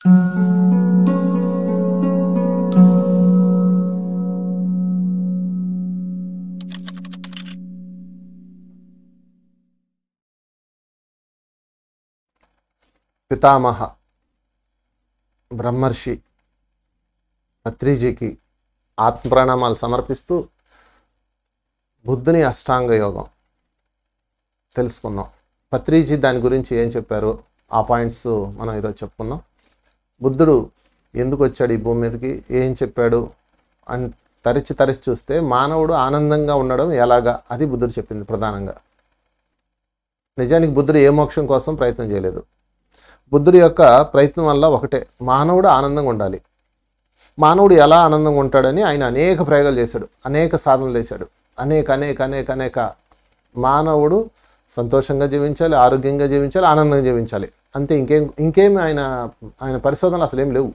పితామహ బ్రహ్మర్షి పత్రిజీకి ఆత్మ ప్రణామాలు సమర్పిస్తూ బుద్ధుని అష్టాంగ యోగం తెలుసుకుందాం పత్రిజీ దాని గురించి ఏం చెప్పారు ఆ పాయింట్స్ మనం ఈరోజు చెప్పుకుందాం బుద్ధుడు ఎందుకు వచ్చాడు ఈ భూమి మీదకి ఏం చెప్పాడు అని తరిచి తరిచి చూస్తే మానవుడు ఆనందంగా ఉండడం ఎలాగా అది బుద్ధుడు చెప్పింది ప్రధానంగా నిజానికి బుద్ధుడు ఏ మోక్షం కోసం ప్రయత్నం చేయలేదు బుద్ధుడి యొక్క ప్రయత్నం వల్ల ఒకటే మానవుడు ఆనందంగా ఉండాలి మానవుడు ఎలా ఆనందంగా ఉంటాడని ఆయన అనేక ప్రయోగాలు చేశాడు అనేక సాధనలు చేశాడు అనేక అనేక అనేక అనేక మానవుడు సంతోషంగా జీవించాలి ఆరోగ్యంగా జీవించాలి ఆనందంగా జీవించాలి అంతే ఇంకేం ఇంకేమి ఆయన ఆయన పరిశోధనలు అసలు ఏం లేవు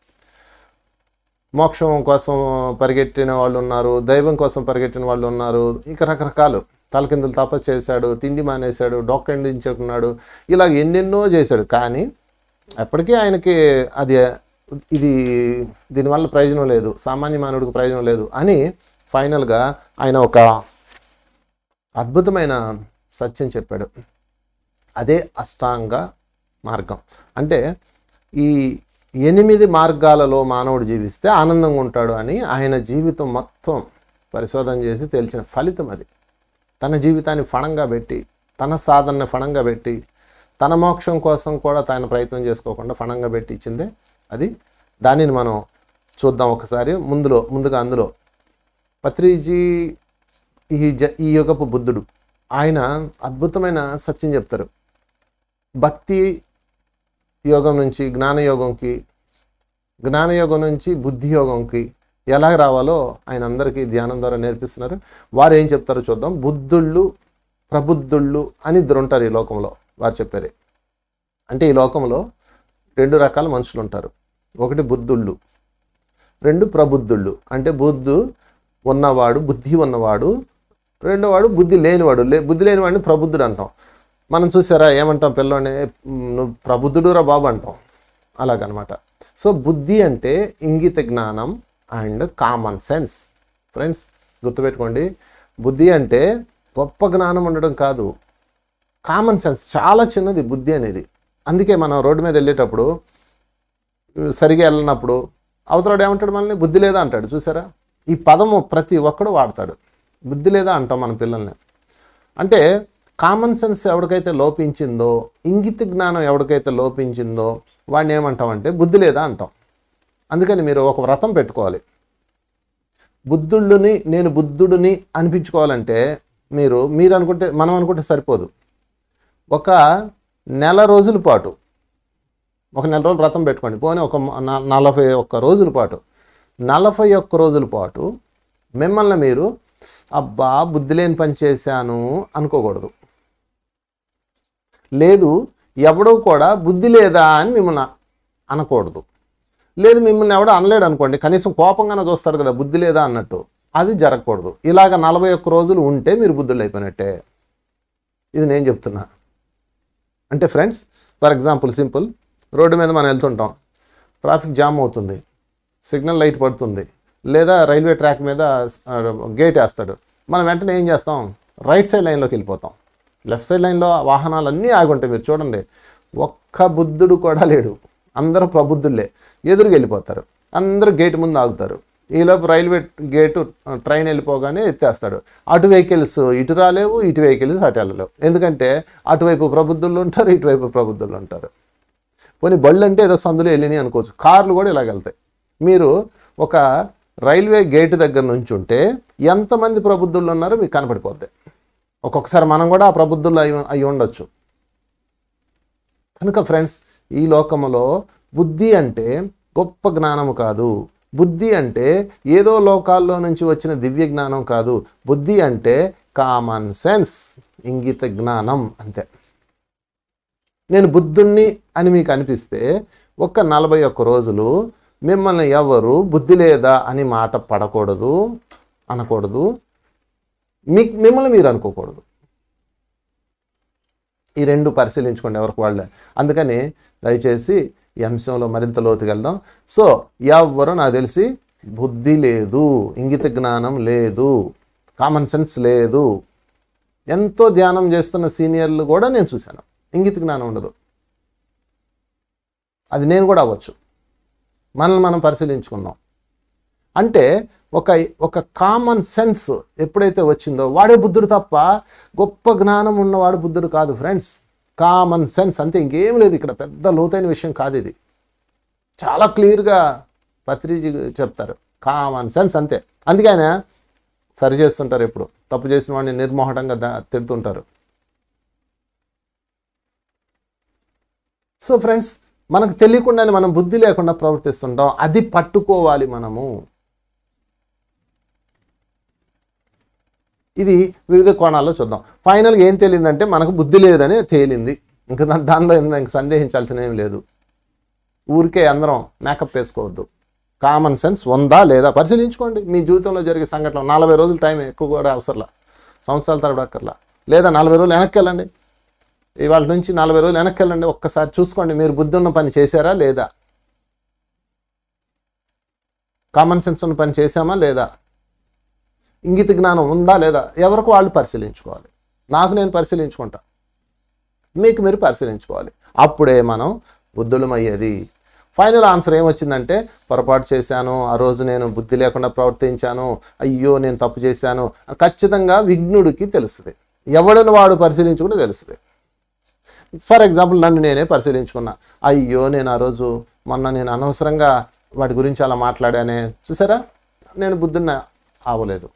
మోక్షం కోసం పరిగెట్టిన వాళ్ళు ఉన్నారు దైవం కోసం పరిగెట్టిన వాళ్ళు ఉన్నారు ఇంకా రకరకాలు తలకిందులు తపస్సు చేశాడు తిండి మానేశాడు డొక్కండించుకున్నాడు ఇలా ఎన్నెన్నో చేశాడు కానీ ఎప్పటికీ ఆయనకి అది ఇది దీనివల్ల ప్రయోజనం లేదు సామాన్య మానవుడికి ప్రయోజనం లేదు అని ఫైనల్గా ఆయన ఒక అద్భుతమైన సత్యం చెప్పాడు అదే అష్టాంగ మార్గం అంటే ఈ ఎనిమిది మార్గాలలో మానవుడు జీవిస్తే ఆనందంగా ఉంటాడు అని ఆయన జీవితం మొత్తం పరిశోధన చేసి తేల్చిన ఫలితం అది తన జీవితాన్ని ఫణంగా పెట్టి తన సాధనని ఫణంగా పెట్టి తన మోక్షం కోసం కూడా తాను ప్రయత్నం చేసుకోకుండా ఫణంగా పెట్టి ఇచ్చిందే అది దానిని మనం చూద్దాం ఒకసారి ముందులో ముందుగా అందులో పత్రిజీ ఈ జ ఈ యుగపు బుద్ధుడు ఆయన అద్భుతమైన సత్యం చెప్తారు భక్తి యోగం నుంచి జ్ఞానయోగంకి జ్ఞానయోగం నుంచి బుద్ధి యోగంకి ఎలా రావాలో ఆయన అందరికీ ధ్యానం ద్వారా నేర్పిస్తున్నారు వారు ఏం చెప్తారో చూద్దాం బుద్ధుళ్ళు ప్రబుద్ధుళ్ళు అని ఇద్దరు ఉంటారు ఈ లోకంలో వారు చెప్పేది అంటే ఈ లోకంలో రెండు రకాల మనుషులు ఉంటారు ఒకటి బుద్ధుళ్ళు రెండు ప్రబుద్ధుళ్ళు అంటే బుద్ధు ఉన్నవాడు బుద్ధి ఉన్నవాడు రెండోవాడు బుద్ధి లేనివాడు లే బుద్ధి లేనివాడిని ప్రబుద్ధుడు అంటాం మనం చూసారా ఏమంటాం పిల్లోని నువ్వు ప్రబుద్ధుడు రా బాబు అంటాం అలాగనమాట సో బుద్ధి అంటే ఇంగిత జ్ఞానం అండ్ కామన్ సెన్స్ ఫ్రెండ్స్ గుర్తుపెట్టుకోండి బుద్ధి అంటే గొప్ప జ్ఞానం ఉండడం కాదు కామన్ సెన్స్ చాలా చిన్నది బుద్ధి అనేది అందుకే మనం రోడ్డు మీద వెళ్ళేటప్పుడు సరిగా వెళ్ళినప్పుడు అవతలాడు ఏమంటాడు మనల్ని బుద్ధి లేదా అంటాడు చూసారా ఈ పదము ప్రతి ఒక్కడు వాడతాడు బుద్ధి లేదా అంటాం మన పిల్లల్ని అంటే కామన్ సెన్స్ ఎవరికైతే లోపించిందో ఇంగిత జ్ఞానం ఎవరికైతే లోపించిందో వాడిని ఏమంటామంటే బుద్ధి లేదా అంటాం అందుకని మీరు ఒక వ్రతం పెట్టుకోవాలి బుద్ధుళ్ళుని నేను బుద్ధుడిని అనిపించుకోవాలంటే మీరు మీరు అనుకుంటే మనం అనుకుంటే సరిపోదు ఒక నెల రోజుల పాటు ఒక నెల రోజులు వ్రతం పెట్టుకోండి పోనీ ఒక న- నలభై ఒక్క రోజుల పాటు నలభై ఒక్క రోజుల పాటు మిమ్మల్ని మీరు అబ్బా బుద్ధి లేని పని చేశాను అనుకోకూడదు లేదు ఎవడో కూడా బుద్ధి లేదా అని మిమ్మల్ని అనకూడదు లేదు మిమ్మల్ని ఎవడో అనలేడు అనుకోండి కనీసం కోపంగానే చూస్తాడు కదా బుద్ధి లేదా అన్నట్టు అది జరగకూడదు ఇలాగ నలభై ఒక్క రోజులు ఉంటే మీరు బుద్ధులు అయిపోయినట్టే ఇది నేను చెప్తున్నా అంటే friends for example simple road మీద మనం వెళ్తుంటాం ట్రాఫిక్ జామ్ అవుతుంది సిగ్నల్ లైట్ పడుతుంది లేదా రైల్వే ట్రాక్ మీద ఆ, గేట్ వేస్తాడు మనం వెంటనే ఏం చేస్తాం రైట్ సైడ్ లైన్లోకి వెళ్ళిపోతాం లెఫ్ట్ సైడ్ లైన్లో వాహనాలు అన్నీ ఆగి ఉంటాయి మీరు చూడండి ఒక్క బుద్ధుడు కూడా లేడు అందరూ ప్రబుద్ధులే ఎదురుగా వెళ్ళిపోతారు అందరూ గేట్ ముందు ఆగుతారు ఈలోపు రైల్వే గేటు ట్రైన్ వెళ్ళిపోగానే ఎత్తేస్తాడు అటు వెహికల్స్ ఇటు రాలేవు ఇటు వెహికల్స్ అటు వెళ్ళలేవు ఎందుకంటే అటువైపు ప్రబుద్ధులు ఉంటారు ఇటువైపు ప్రబుద్ధులు ఉంటారు పోనీ బళ్ళు అంటే ఏదో సందులో వెళ్ళినాయి అనుకోవచ్చు కార్లు కూడా ఇలాగ వెళ్తాయి మీరు ఒక రైల్వే గేట్ దగ్గర నుంచి ఉంటే ఎంతమంది ప్రబుద్ధులు ఉన్నారో మీకు కనపడిపోద్ది ఒక్కొక్కసారి మనం కూడా ఆ ప్రబుద్ధులు అయి అయి ఉండొచ్చు కనుక ఫ్రెండ్స్ ఈ లోకములో బుద్ధి అంటే గొప్ప జ్ఞానము కాదు బుద్ధి అంటే ఏదో లోకాల్లో నుంచి వచ్చిన దివ్య జ్ఞానం కాదు బుద్ధి అంటే కామన్ సెన్స్ ఇంగిత జ్ఞానం అంతే నేను బుద్ధుణ్ణి అని మీకు అనిపిస్తే ఒక్క నలభై ఒక్క రోజులు మిమ్మల్ని ఎవరు బుద్ధి లేదా అని మాట పడకూడదు అనకూడదు మీ మిమ్మల్ని మీరు అనుకోకూడదు ఈ రెండు పరిశీలించుకోండి ఎవరికి వాళ్ళే అందుకని దయచేసి ఈ అంశంలో మరింత లోతుకి వెళ్దాం సో ఎవ్వరూ నాకు తెలిసి బుద్ధి లేదు ఇంగిత జ్ఞానం లేదు కామన్ సెన్స్ లేదు ఎంతో ధ్యానం చేస్తున్న సీనియర్లు కూడా నేను చూశాను ఇంగిత జ్ఞానం ఉండదు అది నేను కూడా అవ్వచ్చు మనల్ని మనం పరిశీలించుకుందాం అంటే ఒక ఒక కామన్ సెన్స్ ఎప్పుడైతే వచ్చిందో వాడే బుద్ధుడు తప్ప గొప్ప జ్ఞానం ఉన్నవాడు బుద్ధుడు కాదు ఫ్రెండ్స్ కామన్ సెన్స్ అంతే ఇంకేం లేదు ఇక్కడ పెద్ద లోతైన విషయం కాదు ఇది చాలా క్లియర్గా పత్రిజీ చెప్తారు కామన్ సెన్స్ అంతే అందుకే ఆయన సరి చేస్తుంటారు ఎప్పుడు తప్పు చేసిన వాడిని నిర్మోహటంగా దా- తిడుతుంటారు సో ఫ్రెండ్స్ మనకు తెలియకుండానే మనం బుద్ధి లేకుండా ప్రవర్తిస్తుంటాం అది పట్టుకోవాలి మనము ఇది వివిధ కోణాల్లో చూద్దాం ఫైనల్గా ఏం తేలిందంటే మనకు బుద్ధి లేదని తేలింది ఇంకా దా- దానిలో ఇంత- ఇంక సందేహించాల్సిన ఏం లేదు ఊరికే అందరం మేకప్ వేసుకోవద్దు కామన్ సెన్స్ ఉందా లేదా పరిశీలించుకోండి మీ జీవితంలో జరిగే సంఘటన నలభై రోజులు టైం ఎక్కువ కూడా అవసరంలా సంవత్సరాల తరబడి అక్కర్లా లేదా నలభై రోజులు వెనక్కి వెళ్ళండి ఇవాళ నుంచి నలభై రోజులు వెనక్కి వెళ్ళండి ఒక్కసారి చూసుకోండి మీరు బుద్ధి ఉన్న పని చేశారా లేదా కామన్ సెన్స్ ఉన్న పని చేశామా లేదా ఇంగిత జ్ఞానం ఉందా లేదా ఎవరికి వాళ్ళు పరిశీలించుకోవాలి నాకు నేను పరిశీలించుకుంటా మీకు మీరు పరిశీలించుకోవాలి అప్పుడే మనం బుద్ధులమయ్యేది ఫైనల్ ఆన్సర్ ఏమొచ్చిందంటే పొరపాటు చేశాను ఆ రోజు నేను బుద్ధి లేకుండా ప్రవర్తించాను అయ్యో నేను తప్పు చేశాను ఖచ్చితంగా విఘ్నుడికి తెలుస్తుంది ఎవడని వాడు పరిశీలించుకుంటే తెలుస్తుంది ఫర్ ఎగ్జాంపుల్ నన్ను నేనే పరిశీలించుకున్నా అయ్యో నేను ఆ రోజు మొన్న నేను అనవసరంగా వాటి గురించి అలా మాట్లాడానే చూసారా నేను బుద్ధున్న ఆవలేదు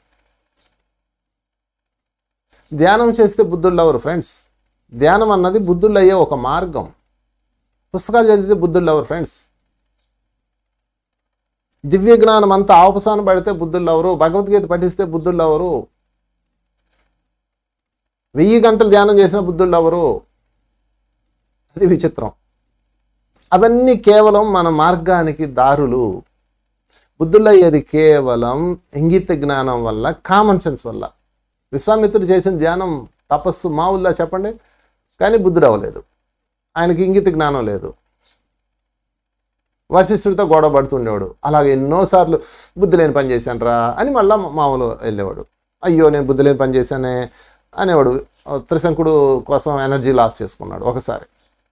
ధ్యానం చేస్తే బుద్ధుళ్ళు ఎవరు ఫ్రెండ్స్ ధ్యానం అన్నది బుద్ధుళ్ళు అయ్యే ఒక మార్గం పుస్తకాలు చదివితే బుద్ధుళ్ళు ఎవరు ఫ్రెండ్స్ దివ్య జ్ఞానం అంతా ఆపసాన పడితే బుద్ధుళ్ళు ఎవరు భగవద్గీత పఠిస్తే బుద్ధుళ్ళు ఎవరు వెయ్యి గంటలు ధ్యానం చేసిన బుద్ధుళ్ళు ఎవరు అది విచిత్రం అవన్నీ కేవలం మన మార్గానికి దారులు బుద్ధులయ్యేది కేవలం ఇంగిత జ్ఞానం వల్ల కామన్ సెన్స్ వల్ల విశ్వామిత్రుడు చేసిన ధ్యానం తపస్సు మావుల్లా చెప్పండి కానీ బుద్ధుడు అవ్వలేదు ఆయనకి ఇంగిత జ్ఞానం లేదు వశిష్ఠుడితో గొడవ పడుతుండేవాడు అలాగే ఎన్నోసార్లు బుద్ధి లేని పని చేశానురా అని మళ్ళా మామూలు వెళ్ళేవాడు అయ్యో నేను బుద్ధి లేని పని చేశానే అనేవాడు త్రిశంకుడు కోసం ఎనర్జీ లాస్ చేసుకున్నాడు ఒకసారి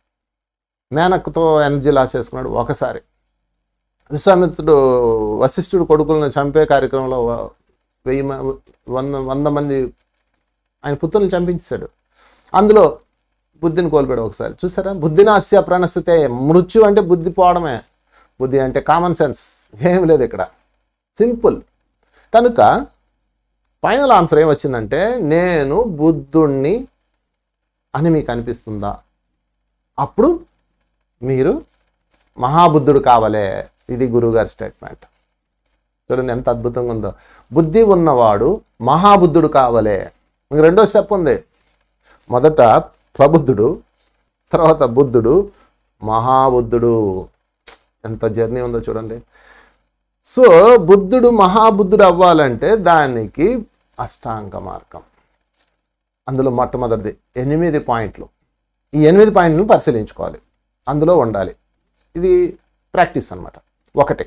మేనక్తో ఎనర్జీ లాస్ చేసుకున్నాడు ఒకసారి విశ్వామిత్రుడు వశిష్ఠుడు కొడుకులను చంపే కార్యక్రమంలో వ- వెయ్యి మ- వంద వంద మంది ఆయన పుత్రులను చంపించాడు అందులో బుద్ధిని కోల్పోయాడు ఒకసారి చూసారా బుద్ధినాస్య ప్రణస్థితే మృత్యు అంటే బుద్ధి పోవడమే బుద్ధి అంటే కామన్ సెన్స్ ఏం లేదు ఇక్కడ సింపుల్ కనుక ఫైనల్ ఆన్సర్ ఏమొచ్చిందంటే నేను బుద్ధుణ్ణి అని మీకు అనిపిస్తుందా అప్పుడు మీరు మహాబుద్ధుడు కావాలే ఇది గురువుగారి స్టేట్మెంట్ చూడండి ఎంత అద్భుతంగా ఉందో బుద్ధి ఉన్నవాడు మహాబుద్ధుడు కావాలే ఇంక రెండో స్టెప్ ఉంది మొదట ప్రబుద్ధుడు తర్వాత బుద్ధుడు మహాబుద్ధుడు ఎంత జర్నీ ఉందో చూడండి సో బుద్ధుడు మహాబుద్ధుడు అవ్వాలంటే దానికి అష్టాంగ మార్గం అందులో మొట్టమొదటిది ఎనిమిది పాయింట్లు ఈ ఎనిమిది పాయింట్లను పరిశీలించుకోవాలి అందులో ఉండాలి ఇది ప్రాక్టీస్ అన్నమాట ఒకటి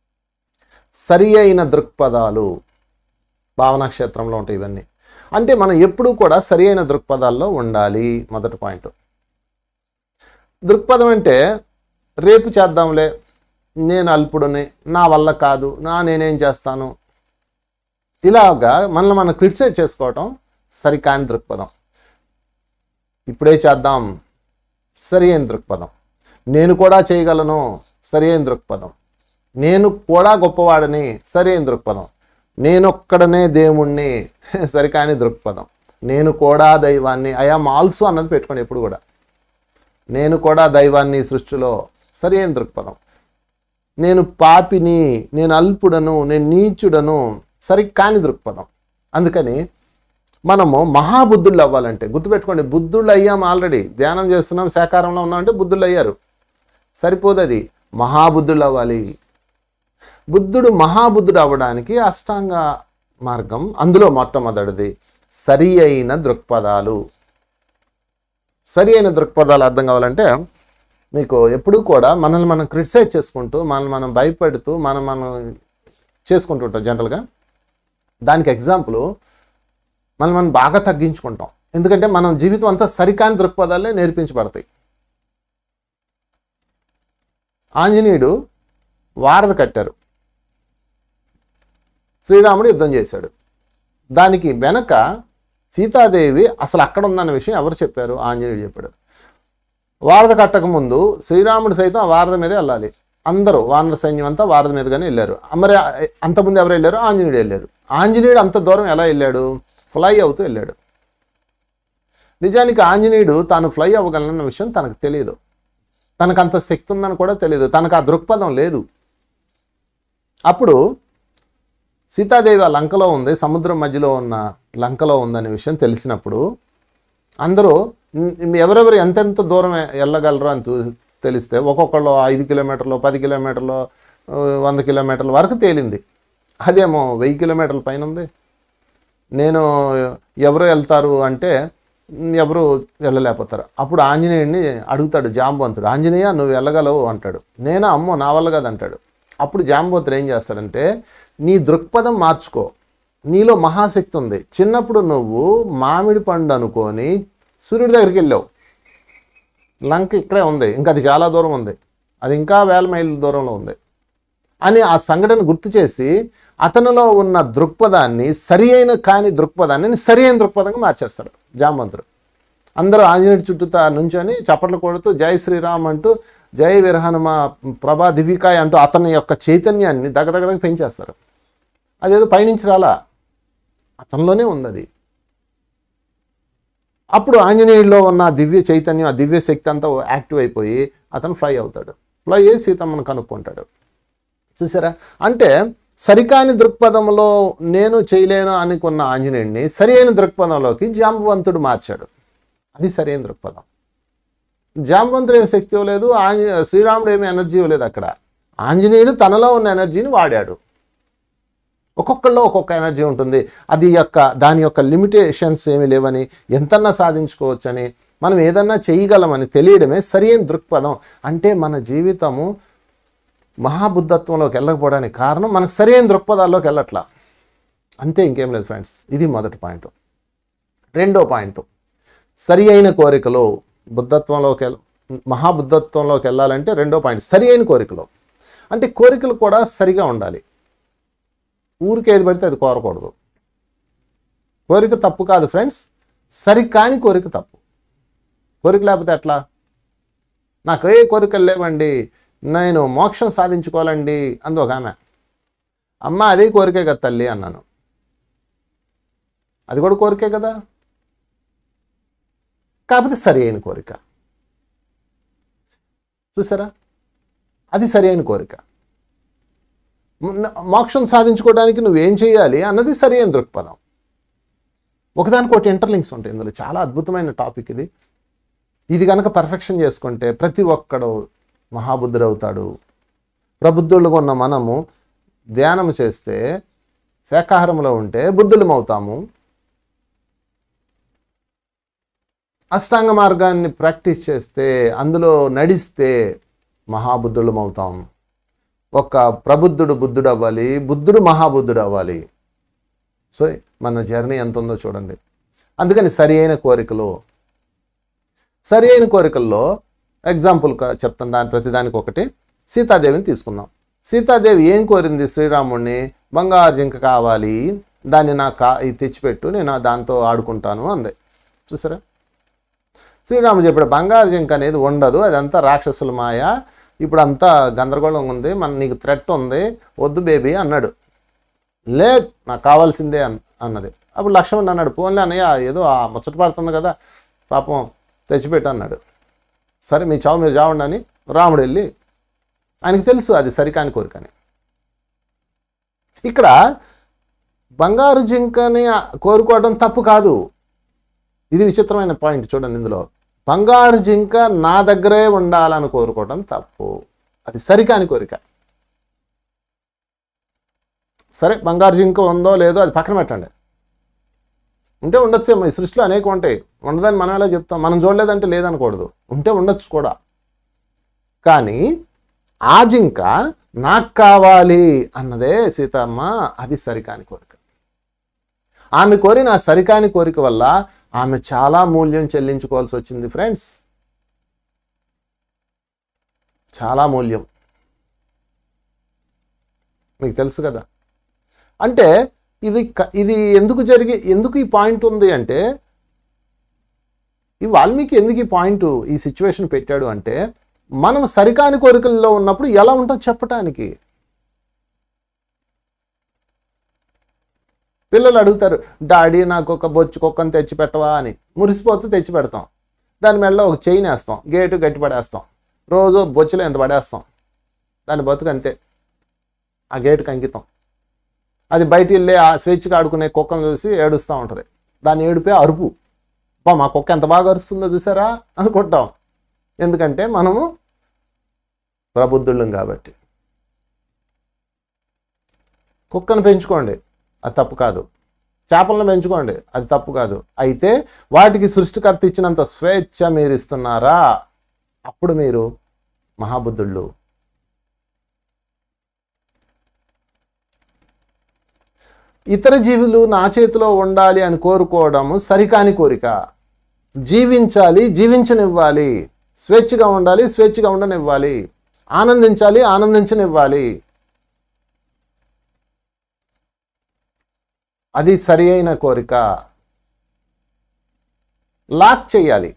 సరి అయిన దృక్పథాలు భావనా క్షేత్రంలో ఉంటాయి ఇవన్నీ అంటే మనం ఎప్పుడూ కూడా సరి అయిన దృక్పథాల్లో ఉండాలి మొదటి పాయింట్ దృక్పథం అంటే రేపు చేద్దాంలే నేను అల్పుడుని నా వల్ల కాదు నా నేనేం చేస్తాను ఇలాగా మనల్ని మనం క్రిటిసైజ్ చేసుకోవటం సరికాని దృక్పథం ఇప్పుడే చేద్దాం సరి అయిన దృక్పథం నేను కూడా చేయగలను సరి అయిన దృక్పథం నేను కూడా గొప్పవాడని సరి అయిన దృక్పథం నేనొక్కడనే దేవుణ్ణి సరికాని దృక్పథం నేను కూడా దైవాన్ని ఐఆమ్ ఆల్సో అన్నది పెట్టుకోండి ఎప్పుడు కూడా నేను కూడా దైవాన్ని సృష్టిలో సరి అయిన దృక్పథం నేను పాపిని నేను అల్పుడను నేను నీచుడను సరి కాని దృక్పథం అందుకని మనము మహాబుద్ధుళ్ళు అవ్వాలంటే గుర్తుపెట్టుకోండి బుద్ధుళ్ళు అయ్యాం ఆల్రెడీ ధ్యానం చేస్తున్నాం శాకారంలో ఉన్నామంటే బుద్ధుళ్ళు అయ్యారు సరిపోదు అది మహాబుద్ధుళ్ళు అవ్వాలి బుద్ధుడు మహాబుద్ధుడు అవ్వడానికి అష్టాంగ మార్గం అందులో మొట్టమొదటిది సరి అయిన దృక్పథాలు సరి అయిన దృక్పథాలు అర్థం కావాలంటే మీకు ఎప్పుడూ కూడా మనల్ని మనం క్రిటిసైజ్ చేసుకుంటూ మనల్ని మనం భయపెడుతూ మనం మనం చేసుకుంటూ ఉంటాం జనరల్గా దానికి ఎగ్జాంపుల్ మనం మనం బాగా తగ్గించుకుంటాం ఎందుకంటే మనం జీవితం అంతా సరికాని దృక్పథాలే నేర్పించబడతాయి ఆంజనేయుడు వారధ కట్టారు శ్రీరాముడు యుద్ధం చేశాడు దానికి వెనక సీతాదేవి అసలు అక్కడ ఉందన్న విషయం ఎవరు చెప్పారు ఆంజనేయుడు చెప్పాడు వారధ కట్టక ముందు శ్రీరాముడు సైతం ఆ వారధ మీదే వెళ్ళాలి అందరూ వానర సైన్యం అంతా వారధ మీదగానే వెళ్ళారు మరి అంతకుముందు ఎవరు వెళ్ళారు ఆంజనేయుడు వెళ్ళారు ఆంజనేయుడు అంత దూరం ఎలా వెళ్ళాడు ఫ్లై అవుతూ వెళ్ళాడు నిజానికి ఆంజనేయుడు తాను ఫ్లై అవ్వగలనన్న విషయం తనకు తెలియదు తనకు అంత శక్తి ఉందని కూడా తెలియదు తనకు ఆ దృక్పథం లేదు అప్పుడు సీతాదేవి ఆ లంకలో ఉంది సముద్రం మధ్యలో ఉన్న లంకలో ఉందనే విషయం తెలిసినప్పుడు అందరూ "ఉమ్, ఎవరెవరు ఎంతెంత దూరం వెళ్ళగలరు అని చూ- తెలిస్తే ఒక్కొక్కళ్ళు ఐదు కిలోమీటర్లు పది కిలోమీటర్లు ఆ, వంద కిలోమీటర్ల వరకు తేలింది అదేమో వెయ్యి కిలోమీటర్ల పైన ఉంది నేను ఎవరు వెళ్తారు అంటే "ఉమ్, ఎవరు వెళ్ళలేకపోతారు అప్పుడు ఆంజనేయుడిని అడుగుతాడు జాంబవంతుడు ఆంజనేయ నువ్వు వెళ్ళగలవు అంటాడు నేను అమ్మో నా వల్ల కాదు అంటాడు అప్పుడు జాంబవంతుడు ఏం చేస్తాడంటే నీ దృక్పథం మార్చుకో నీలో మహాశక్తి ఉంది చిన్నప్పుడు నువ్వు మామిడి పండు అనుకొని సూర్యుడి దగ్గరికి వెళ్ళావు లంక ఇక్కడే ఉంది ఇంకా అది చాలా దూరం ఉంది అది ఇంకా వేల మైళ్ళ దూరంలో ఉంది అని ఆ సంఘటన గుర్తు చేసి అతనిలో ఉన్న దృక్పథాన్ని సరి అయిన కాని దృక్పథాన్ని సరి అయిన దృక్పథంగా మార్చేస్తాడు జాంబంతుడు అందరూ ఆంజనేయుడి చుట్టూ నుంచొని చప్పట్లు కొడుతూ జై శ్రీరామ్ అంటూ జై విరహనుమ ప్రభా దివికాయ్ అంటూ అతని యొక్క చైతన్యాన్ని దగదగదగ పెంచేస్తారు అదేదో పైనుంచి రాలా అతనిలోనే ఉంది అది అప్పుడు ఆంజనేయుడిలో ఉన్న ఆ దివ్య చైతన్యం ఆ దివ్య శక్తి అంతా యాక్టివ్ అయిపోయి అతను ఫ్లై అవుతాడు ఫ్లై అయ్యి సీతమ్మను కనుక్కుంటాడు చూసారా అంటే సరికాని దృక్పథంలో నేను చేయలేను అనుకున్న ఆంజనేయుడిని సరి అయిన దృక్పథంలోకి జాంబవంతుడు మార్చాడు అది సరైన దృక్పథం జాంబవంతుడు ఏమి శక్తి ఇవ్వలేదు ఆంజ శ్రీరాముడు ఏమి ఎనర్జీ ఇవ్వలేదు అక్కడ ఆంజనేయుడు తనలో ఉన్న ఎనర్జీని వాడాడు ఒక్కొక్కళ్ళలో ఒక్కొక్క ఎనర్జీ ఉంటుంది అది యొక్క దాని యొక్క లిమిటేషన్స్ ఏమీ లేవని ఎంతన్నా సాధించుకోవచ్చని మనం ఏదన్నా చేయగలమని తెలియడమే సరైన దృక్పథం అంటే మన జీవితము మహాబుద్ధత్వంలోకి వెళ్ళకపోవడానికి కారణం మనకు సరైన దృక్పథాల్లోకి వెళ్ళట్లా అంతే ఇంకేం లేదు ఫ్రెండ్స్ ఇది మొదటి పాయింట్ రెండో పాయింట్ సరి అయిన కోరికలు బుద్ధత్వంలోకి వెళ్ మహాబుద్ధత్వంలోకి వెళ్ళాలంటే రెండో పాయింట్ సరి అయిన కోరికలు అంటే కోరికలు కూడా సరిగా ఉండాలి ఊరికి ఏది పడితే అది కోరకూడదు కోరిక తప్పు కాదు ఫ్రెండ్స్ సరికాని కోరిక తప్పు కోరిక లేకపోతే ఎట్లా నాకు ఏ కోరికలు లేవండి నేను మోక్షం సాధించుకోవాలండి అంది ఒక ఆమె అమ్మ అదే కోరికే కదా తల్లి అన్నాను అది కూడా కోరికే కదా కాకపోతే సరి అయిన కోరిక చూసారా అది సరి అయిన కోరిక మ- మోక్షం సాధించుకోవడానికి నువ్వేం చేయాలి అన్నది సరి అయిన దృక్పథం ఒకదానికొకటి ఇంటర్లింక్స్ ఉంటాయి ఇందులో చాలా అద్భుతమైన టాపిక్ ఇది ఇది కనుక పర్ఫెక్షన్ చేసుకుంటే ప్రతి ఒక్కడు మహాబుద్ధుడు అవుతాడు ప్రబుద్ధులుగా ఉన్న మనము ధ్యానం చేస్తే శాకాహారంలో ఉంటే బుద్ధులం అవుతాము అష్టాంగ మార్గాన్ని ప్రాక్టీస్ చేస్తే అందులో నడిస్తే మహాబుద్ధులం అవుతాం ఒక ప్రబుద్ధుడు బుద్ధుడు అవ్వాలి బుద్ధుడు మహాబుద్ధుడు అవ్వాలి సో మన జర్నీ ఎంత ఉందో చూడండి అందుకని సరి అయిన కోరికలు సరి అయిన కోరికల్లో ఎగ్జాంపుల్ చెప్తాను దాని ప్రతిదానికి ఒకటి సీతాదేవిని తీసుకుందాం సీతాదేవి ఏం కోరింది శ్రీరాముడిని బంగారు జింక కావాలి దాన్ని నాకు కా ఇది తెచ్చిపెట్టు నేను దాంతో ఆడుకుంటాను అంది చూసారా శ్రీరాముడు చెప్పాడు బంగారు జింక అనేది ఉండదు అదంతా రాక్షసుల మాయ ఇప్పుడు అంతా గందరగోళం ఉంది మన నీకు థ్రెట్ ఉంది వద్దు బేబీ అన్నాడు లేదు నాకు కావాల్సిందే అన్ అన్నది అప్పుడు లక్ష్మణ్ అన్నాడు పోన్లే అన్నయ్య ఏదో ఆ ముచ్చట పడుతుంది కదా పాపం తెచ్చిపెట్టు అన్నాడు సరే మీ చావు మీరు చావండి అని రాముడు వెళ్ళి ఆయనకి తెలుసు అది సరికాని కోరికని ఇక్కడ బంగారు జింకని కోరుకోవడం తప్పు కాదు ఇది విచిత్రమైన పాయింట్ చూడండి ఇందులో బంగారు జింక నా దగ్గరే ఉండాలని కోరుకోవడం తప్పు అది సరికాని కోరిక సరే బంగారు జింక ఉందో లేదో అది పక్కన పెట్టండి ఉంటే ఉండొచ్చేమో ఈ సృష్టిలో అనేకం ఉంటాయి ఉండదని మనం ఎలా చెప్తాం మనం చూడలేదంటే లేదనకూడదు ఉంటే ఉండొచ్చు కూడా కానీ ఆ జింక నాకు కావాలి అన్నదే సీతమ్మ అది సరికాని కోరిక ఆమె కోరిన ఆ సరికాని కోరిక వల్ల ఆమె చాలా మూల్యం చెల్లించుకోవాల్సి వచ్చింది ఫ్రెండ్స్ చాలా మూల్యం మీకు తెలుసు కదా అంటే ఇది క- ఇది ఎందుకు జరిగి ఎందుకు ఈ పాయింట్ ఉంది అంటే ఈ వాల్మీకి ఎందుకు ఈ పాయింట్ ఈ సిచ్యువేషన్ పెట్టాడు అంటే మనం సరికాని కోరికల్లో ఉన్నప్పుడు ఎలా ఉంటాం చెప్పటానికి పిల్లలు అడుగుతారు డాడీ నాకు ఒక బొచ్చు కుక్కను తెచ్చి పెట్టవా అని మురిసిపోతే తెచ్చి పెడతాం దాని మెడలో ఒక చైన్ వేస్తాం గేటు గట్టి పడేస్తాం రోజు బొచ్చులో ఎంత పడేస్తాం దాని బతుకు అంతే ఆ గేటుకి అంకితం అది బయట వెళ్ళి ఆ స్వేచ్ఛగా ఆడుకునే కుక్కను చూసి ఏడుస్తూ ఉంటుంది దాన్ని ఏడిపే అరుపు బా మా కుక్క ఎంత బాగా అరుస్తుందో చూసారా అనుకుంటాం ఎందుకంటే మనము ప్రబుద్ధుళ్ళం కాబట్టి కుక్కను పెంచుకోండి అది తప్పు కాదు చేపలను పెంచుకోండి అది తప్పు కాదు అయితే వాటికి సృష్టికర్త ఇచ్చినంత స్వేచ్ఛ మీరు ఇస్తున్నారా అప్పుడు మీరు మహాబుద్ధుళ్ళు ఇతర జీవులు నా చేతిలో ఉండాలి అని కోరుకోవడము సరికాని కోరిక జీవించాలి జీవించనివ్వాలి స్వేచ్ఛగా ఉండాలి స్వేచ్ఛగా ఉండనివ్వాలి ఆనందించాలి ఆనందించనివ్వాలి అది సరి అయిన కోరిక లాక్ చేయాలి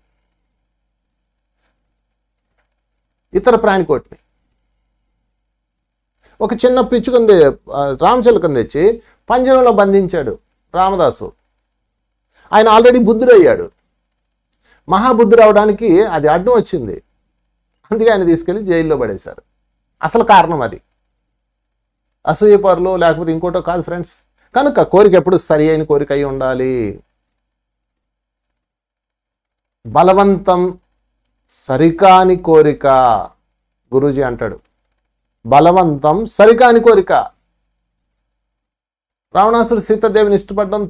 ఇతర ప్రాణికోటిని ఒక చిన్న పిచ్చుకుంది రామచిలకం తెచ్చి పంజరంలో బంధించాడు రామదాసు ఆయన ఆల్రెడీ బుద్ధుడయ్యాడు మహాబుద్ధుడు అవడానికి అది అడ్డం వచ్చింది అందుకే ఆయన తీసుకెళ్ళి జైల్లో పడేశారు అసలు కారణం అది అసూయపరులు లేకపోతే ఇంకోటో కాదు ఫ్రెండ్స్ కనుక కోరిక ఎప్పుడు సరి అయిన కోరిక అయి ఉండాలి బలవంతం సరికాని కోరిక గురూజీ అంటాడు బలవంతం సరికాని కోరిక రావణాసుడు సీతాదేవిని ఇష్టపడడం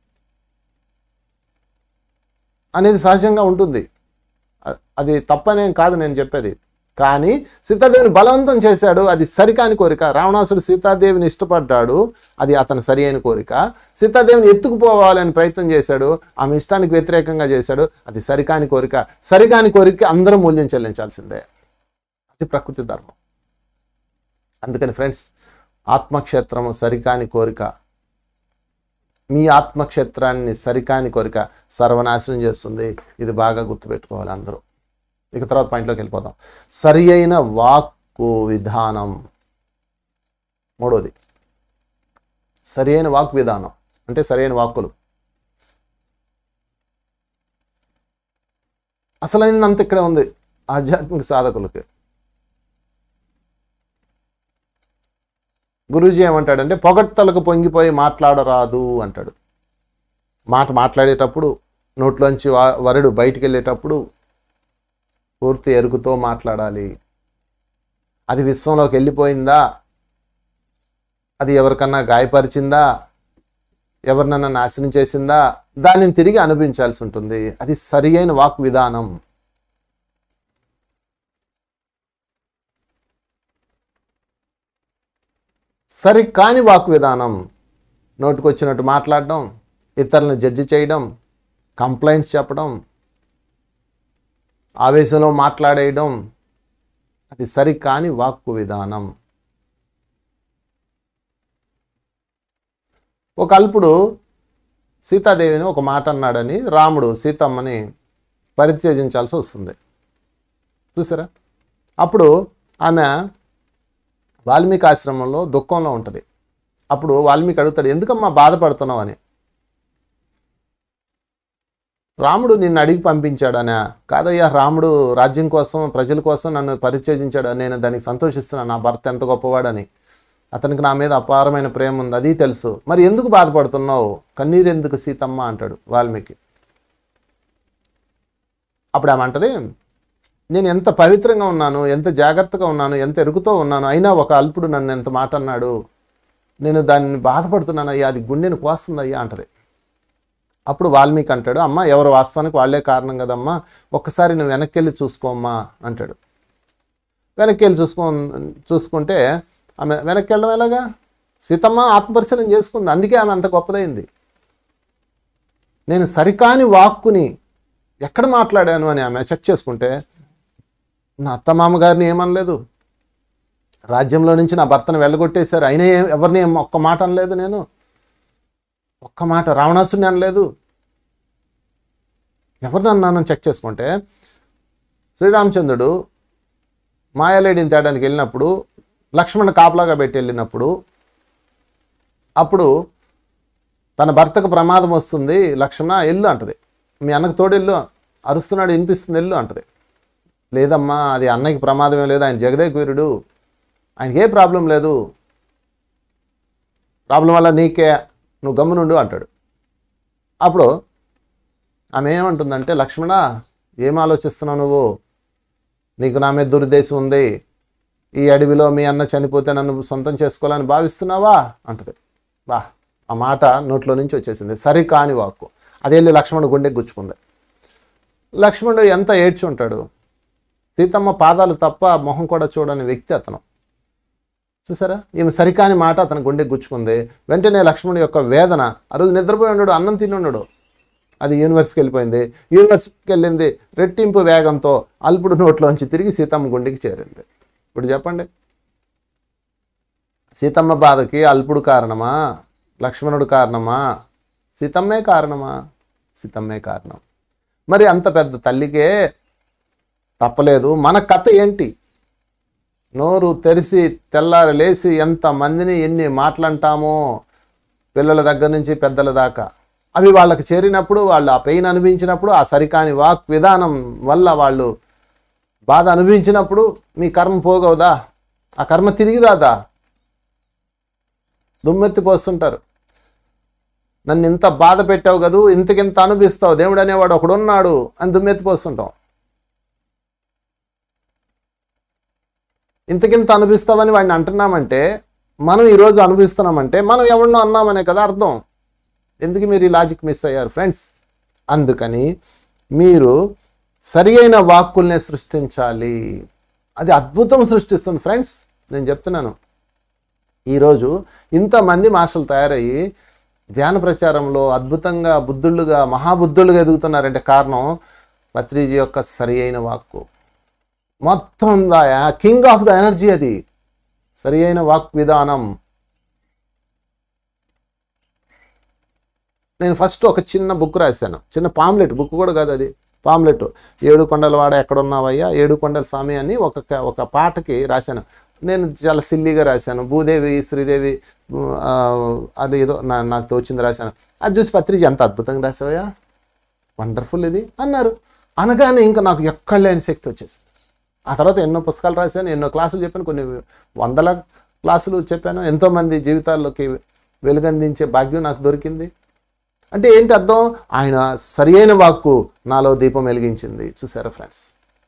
అనేది సహజంగా ఉంటుంది అ- అది తప్పనేం కాదు నేను చెప్పేది కానీ సీతాదేవిని బలవంతం చేశాడు అది సరికాని కోరిక రావణాసుడు సీతాదేవిని ఇష్టపడ్డాడు అది అతని సరి అయిన కోరిక సీతాదేవిని ఎత్తుకుపోవాలని ప్రయత్నం చేశాడు ఆమె ఇష్టానికి వ్యతిరేకంగా చేశాడు అది సరికాని కోరిక సరికాని కోరిక అందరూ మూల్యం చెల్లించాల్సిందే అది ప్రకృతి ధర్మం అందుకని ఫ్రెండ్స్ ఆత్మక్షేత్రము సరికాని కోరిక మీ ఆత్మక్షేత్రాన్ని సరికాని కోరిక సర్వనాశనం చేస్తుంది ఇది బాగా గుర్తుపెట్టుకోవాలి అందరూ ఇక తర్వాత పాయింట్లోకి వెళ్ళిపోదాం సరి అయిన వాక్కు విధానం మూడోది సరి అయిన వాక్ విధానం అంటే సరి అయిన వాక్కులు అసలైనంత ఇక్కడే ఉంది ఆధ్యాత్మిక సాధకులకి గురూజీ ఏమంటాడంటే పొగడ్తలకు పొంగిపోయి మాట్లాడరాదు అంటాడు మాట మాట్లాడేటప్పుడు నోట్లోంచి వా- వరుడు బయటికి వెళ్ళేటప్పుడు పూర్తి ఎరుకుతో మాట్లాడాలి అది విశ్వంలోకి వెళ్ళిపోయిందా అది ఎవరికన్నా గాయపరిచిందా ఎవరినన్నా నాశనం చేసిందా దానిని తిరిగి అనుభవించాల్సి ఉంటుంది అది సరి అయిన వాక్ విధానం సరి కాని వాక్ విధానం నోటికొచ్చినట్టు మాట్లాడడం ఇతరులను జడ్జి చేయడం కంప్లైంట్స్ చెప్పడం ఆవేశంలో మాట్లాడేయడం అది సరికాని వాక్కు విధానం ఒక అల్పుడు సీతాదేవిని ఒక మాట అన్నాడని రాముడు సీతమ్మని పరిత్యజించాల్సి వస్తుంది చూసారా అప్పుడు ఆమె వాల్మీకి ఆశ్రమంలో దుఃఖంలో ఉంటుంది అప్పుడు వాల్మీకి అడుగుతాడు ఎందుకమ్మా బాధపడుతున్నావు అని రాముడు నిన్ను అడిగి పంపించాడనా కాదయ్యా రాముడు రాజ్యం కోసం ప్రజల కోసం నన్ను పరిచయించాడు నేను దానికి సంతోషిస్తున్నాను నా భర్త ఎంత గొప్పవాడని అతనికి నా మీద అపారమైన ప్రేమ ఉంది అది తెలుసు మరి ఎందుకు బాధపడుతున్నావు కన్నీరు ఎందుకు సీతమ్మ అంటాడు వాల్మీకి అప్పుడు ఆమె అంటది నేను ఎంత పవిత్రంగా ఉన్నాను ఎంత జాగ్రత్తగా ఉన్నాను ఎంత ఎరుగుతో ఉన్నాను అయినా ఒక అల్పుడు నన్ను ఎంత మాట అన్నాడు నేను దాన్ని బాధపడుతున్నాను అయ్యా అది గుండెని కోస్తుంది అయ్యా అంటది అప్పుడు వాల్మీకి అంటాడు అమ్మ ఎవరు వాస్తవానికి వాళ్ళే కారణం కదమ్మా ఒక్కసారి నువ్వు వెనక్కి వెళ్ళి చూసుకోమ్మా అంటాడు వెనక్కి వెళ్ళి చూసుకో చూసుకుంటే ఆమె వెనక్కి వెళ్ళడం ఎలాగా సీతమ్మ ఆత్మపరిశీలన చేసుకుంది అందుకే ఆమె అంత గొప్పదైంది నేను సరికాని వాక్కుని ఎక్కడ మాట్లాడాను అని ఆమె చెక్ చేసుకుంటే నా అత్త మామగారిని ఏమనలేదు రాజ్యంలో నుంచి నా భర్తను వెళ్ళగొట్టేశారు అయినా ఏం ఎవరిని ఏం ఒక్క మాట అనలేదు నేను ఒక్క మాట రావణాసుని అనలేదు ఎవరిని అన్నానని చెక్ చేసుకుంటే శ్రీరామచంద్రుడు మాయాలేడిని తేడానికి వెళ్ళినప్పుడు లక్ష్మణ కాపలాగా పెట్టి వెళ్ళినప్పుడు అప్పుడు తన భర్తకు ప్రమాదం వస్తుంది లక్ష్మణ ఎల్లు అంటది మీ అన్నకు తోడెల్లు అరుస్తున్నాడు వినిపిస్తుంది ఎల్లు అంటది లేదమ్మా అది అన్నకి ప్రమాదమే లేదు ఆయన జగదేక్ వీరుడు ఆయనకి ఏ ప్రాబ్లం లేదు ప్రాబ్లం వల్ల నీకే నువ్వు గమ్మునుండు అంటాడు అప్పుడు ఆమె ఏమంటుందంటే లక్ష్మణ ఏం ఆలోచిస్తున్నావు నువ్వు నీకు నా మీద దురుద్దేశం ఉంది ఈ అడవిలో మీ అన్న చనిపోతే నన్ను సొంతం చేసుకోవాలని భావిస్తున్నావా అంటది బా ఆ మాట నోట్లో నుంచి వచ్చేసింది సరి కాని వాక్కు అదే వెళ్ళి లక్ష్మణుడు గుండె గుచ్చుకుంది లక్ష్మణుడు ఎంత ఏడ్చి ఉంటాడు సీతమ్మ పాదాలు తప్ప మొహం కూడా చూడని వ్యక్తి అతను చూసారా ఈమె సరికాని మాట అతని గుండె గుచ్చుకుంది వెంటనే లక్ష్మణుడి యొక్క వేదన ఆ రోజు నిద్రపోయి ఉన్నాడు అన్నం తిని ఉన్నాడు అది యూనివర్స్కి వెళ్ళిపోయింది యూనివర్స్కి వెళ్ళింది రెట్టింపు వేగంతో అల్పుడు నోట్లోంచి తిరిగి సీతమ్మ గుండెకి చేరింది ఇప్పుడు చెప్పండి సీతమ్మ బాధకి అల్పుడు కారణమా లక్ష్మణుడు కారణమా సీతమ్మే కారణమా సీతమ్మే కారణం మరి అంత పెద్ద తల్లికే తప్పలేదు మన కథ ఏంటి నోరు తెరిచి తెల్లారి లేచి ఎంతమందిని ఎన్ని మాటలంటామో పిల్లల దగ్గర నుంచి పెద్దల దాకా అవి వాళ్ళకి చేరినప్పుడు వాళ్ళు ఆ పెయిన్ అనుభవించినప్పుడు ఆ సరికాని వాక్ విధానం వల్ల వాళ్ళు బాధ అనుభవించినప్పుడు మీ కర్మ పోగవదా ఆ కర్మ తిరిగి రాదా దుమ్మెత్తి పోస్తుంటారు నన్ను ఇంత బాధ పెట్టావు కదూ ఇంతకింత అనుభవిస్తావు దేవుడు అనేవాడు ఒకడున్నాడు అని దుమ్మెత్తి పోస్తుంటాం ఇంతకింత అనుభవిస్తావని వాడిని అంటున్నామంటే మనం ఈరోజు అనుభవిస్తున్నామంటే మనం ఎవరినో అన్నామనే కదా అర్థం ఎందుకు మీరు ఈ లాజిక్ మిస్ అయ్యారు ఫ్రెండ్స్ అందుకని మీరు సరి అయిన వాక్కుల్నే సృష్టించాలి అది అద్భుతం సృష్టిస్తుంది ఫ్రెండ్స్ నేను చెప్తున్నాను ఈరోజు ఇంతమంది మాస్టర్లు తయారయ్యి ధ్యాన ప్రచారంలో అద్భుతంగా బుద్ధుళ్ళుగా మహాబుద్ధుళ్ళుగా ఎదుగుతున్నారంటే కారణం పత్రిజీ యొక్క సరి అయిన వాక్కు మొత్తం కింగ్ ఆఫ్ ద ఎనర్జీ అది సరి అయిన వాక్ విధానం నేను ఫస్ట్ ఒక చిన్న బుక్ రాశాను చిన్న పాంలెట్ బుక్ కూడా కాదు అది పాంలెట్ ఏడు కొండల వాడ ఎక్కడున్నావయ్యా ఏడు కొండల స్వామి అని ఒక ఒక పాటకి రాశాను నేను చాలా సిల్లీగా రాశాను భూదేవి శ్రీదేవి ఆ, అది ఏదో నా నాకు తోచింది రాశాను అది చూసి పత్రిక ఎంత అద్భుతంగా రాసావయ్యా వండర్ఫుల్ ఇది అన్నారు అనగానే ఇంకా నాకు ఎక్కడ లేని శక్తి వచ్చేసింది ఆ తర్వాత ఎన్నో పుస్తకాలు రాశాను ఎన్నో క్లాసులు చెప్పాను కొన్ని వందల క్లాసులు చెప్పాను ఎంతోమంది జీవితాల్లోకి వెలుగందించే భాగ్యం నాకు దొరికింది అంటే ఏంటి అర్థం ఆయన సరియైన వాక్కు నాలో దీపం వెలిగించింది చూసారా ఫ్రెండ్స్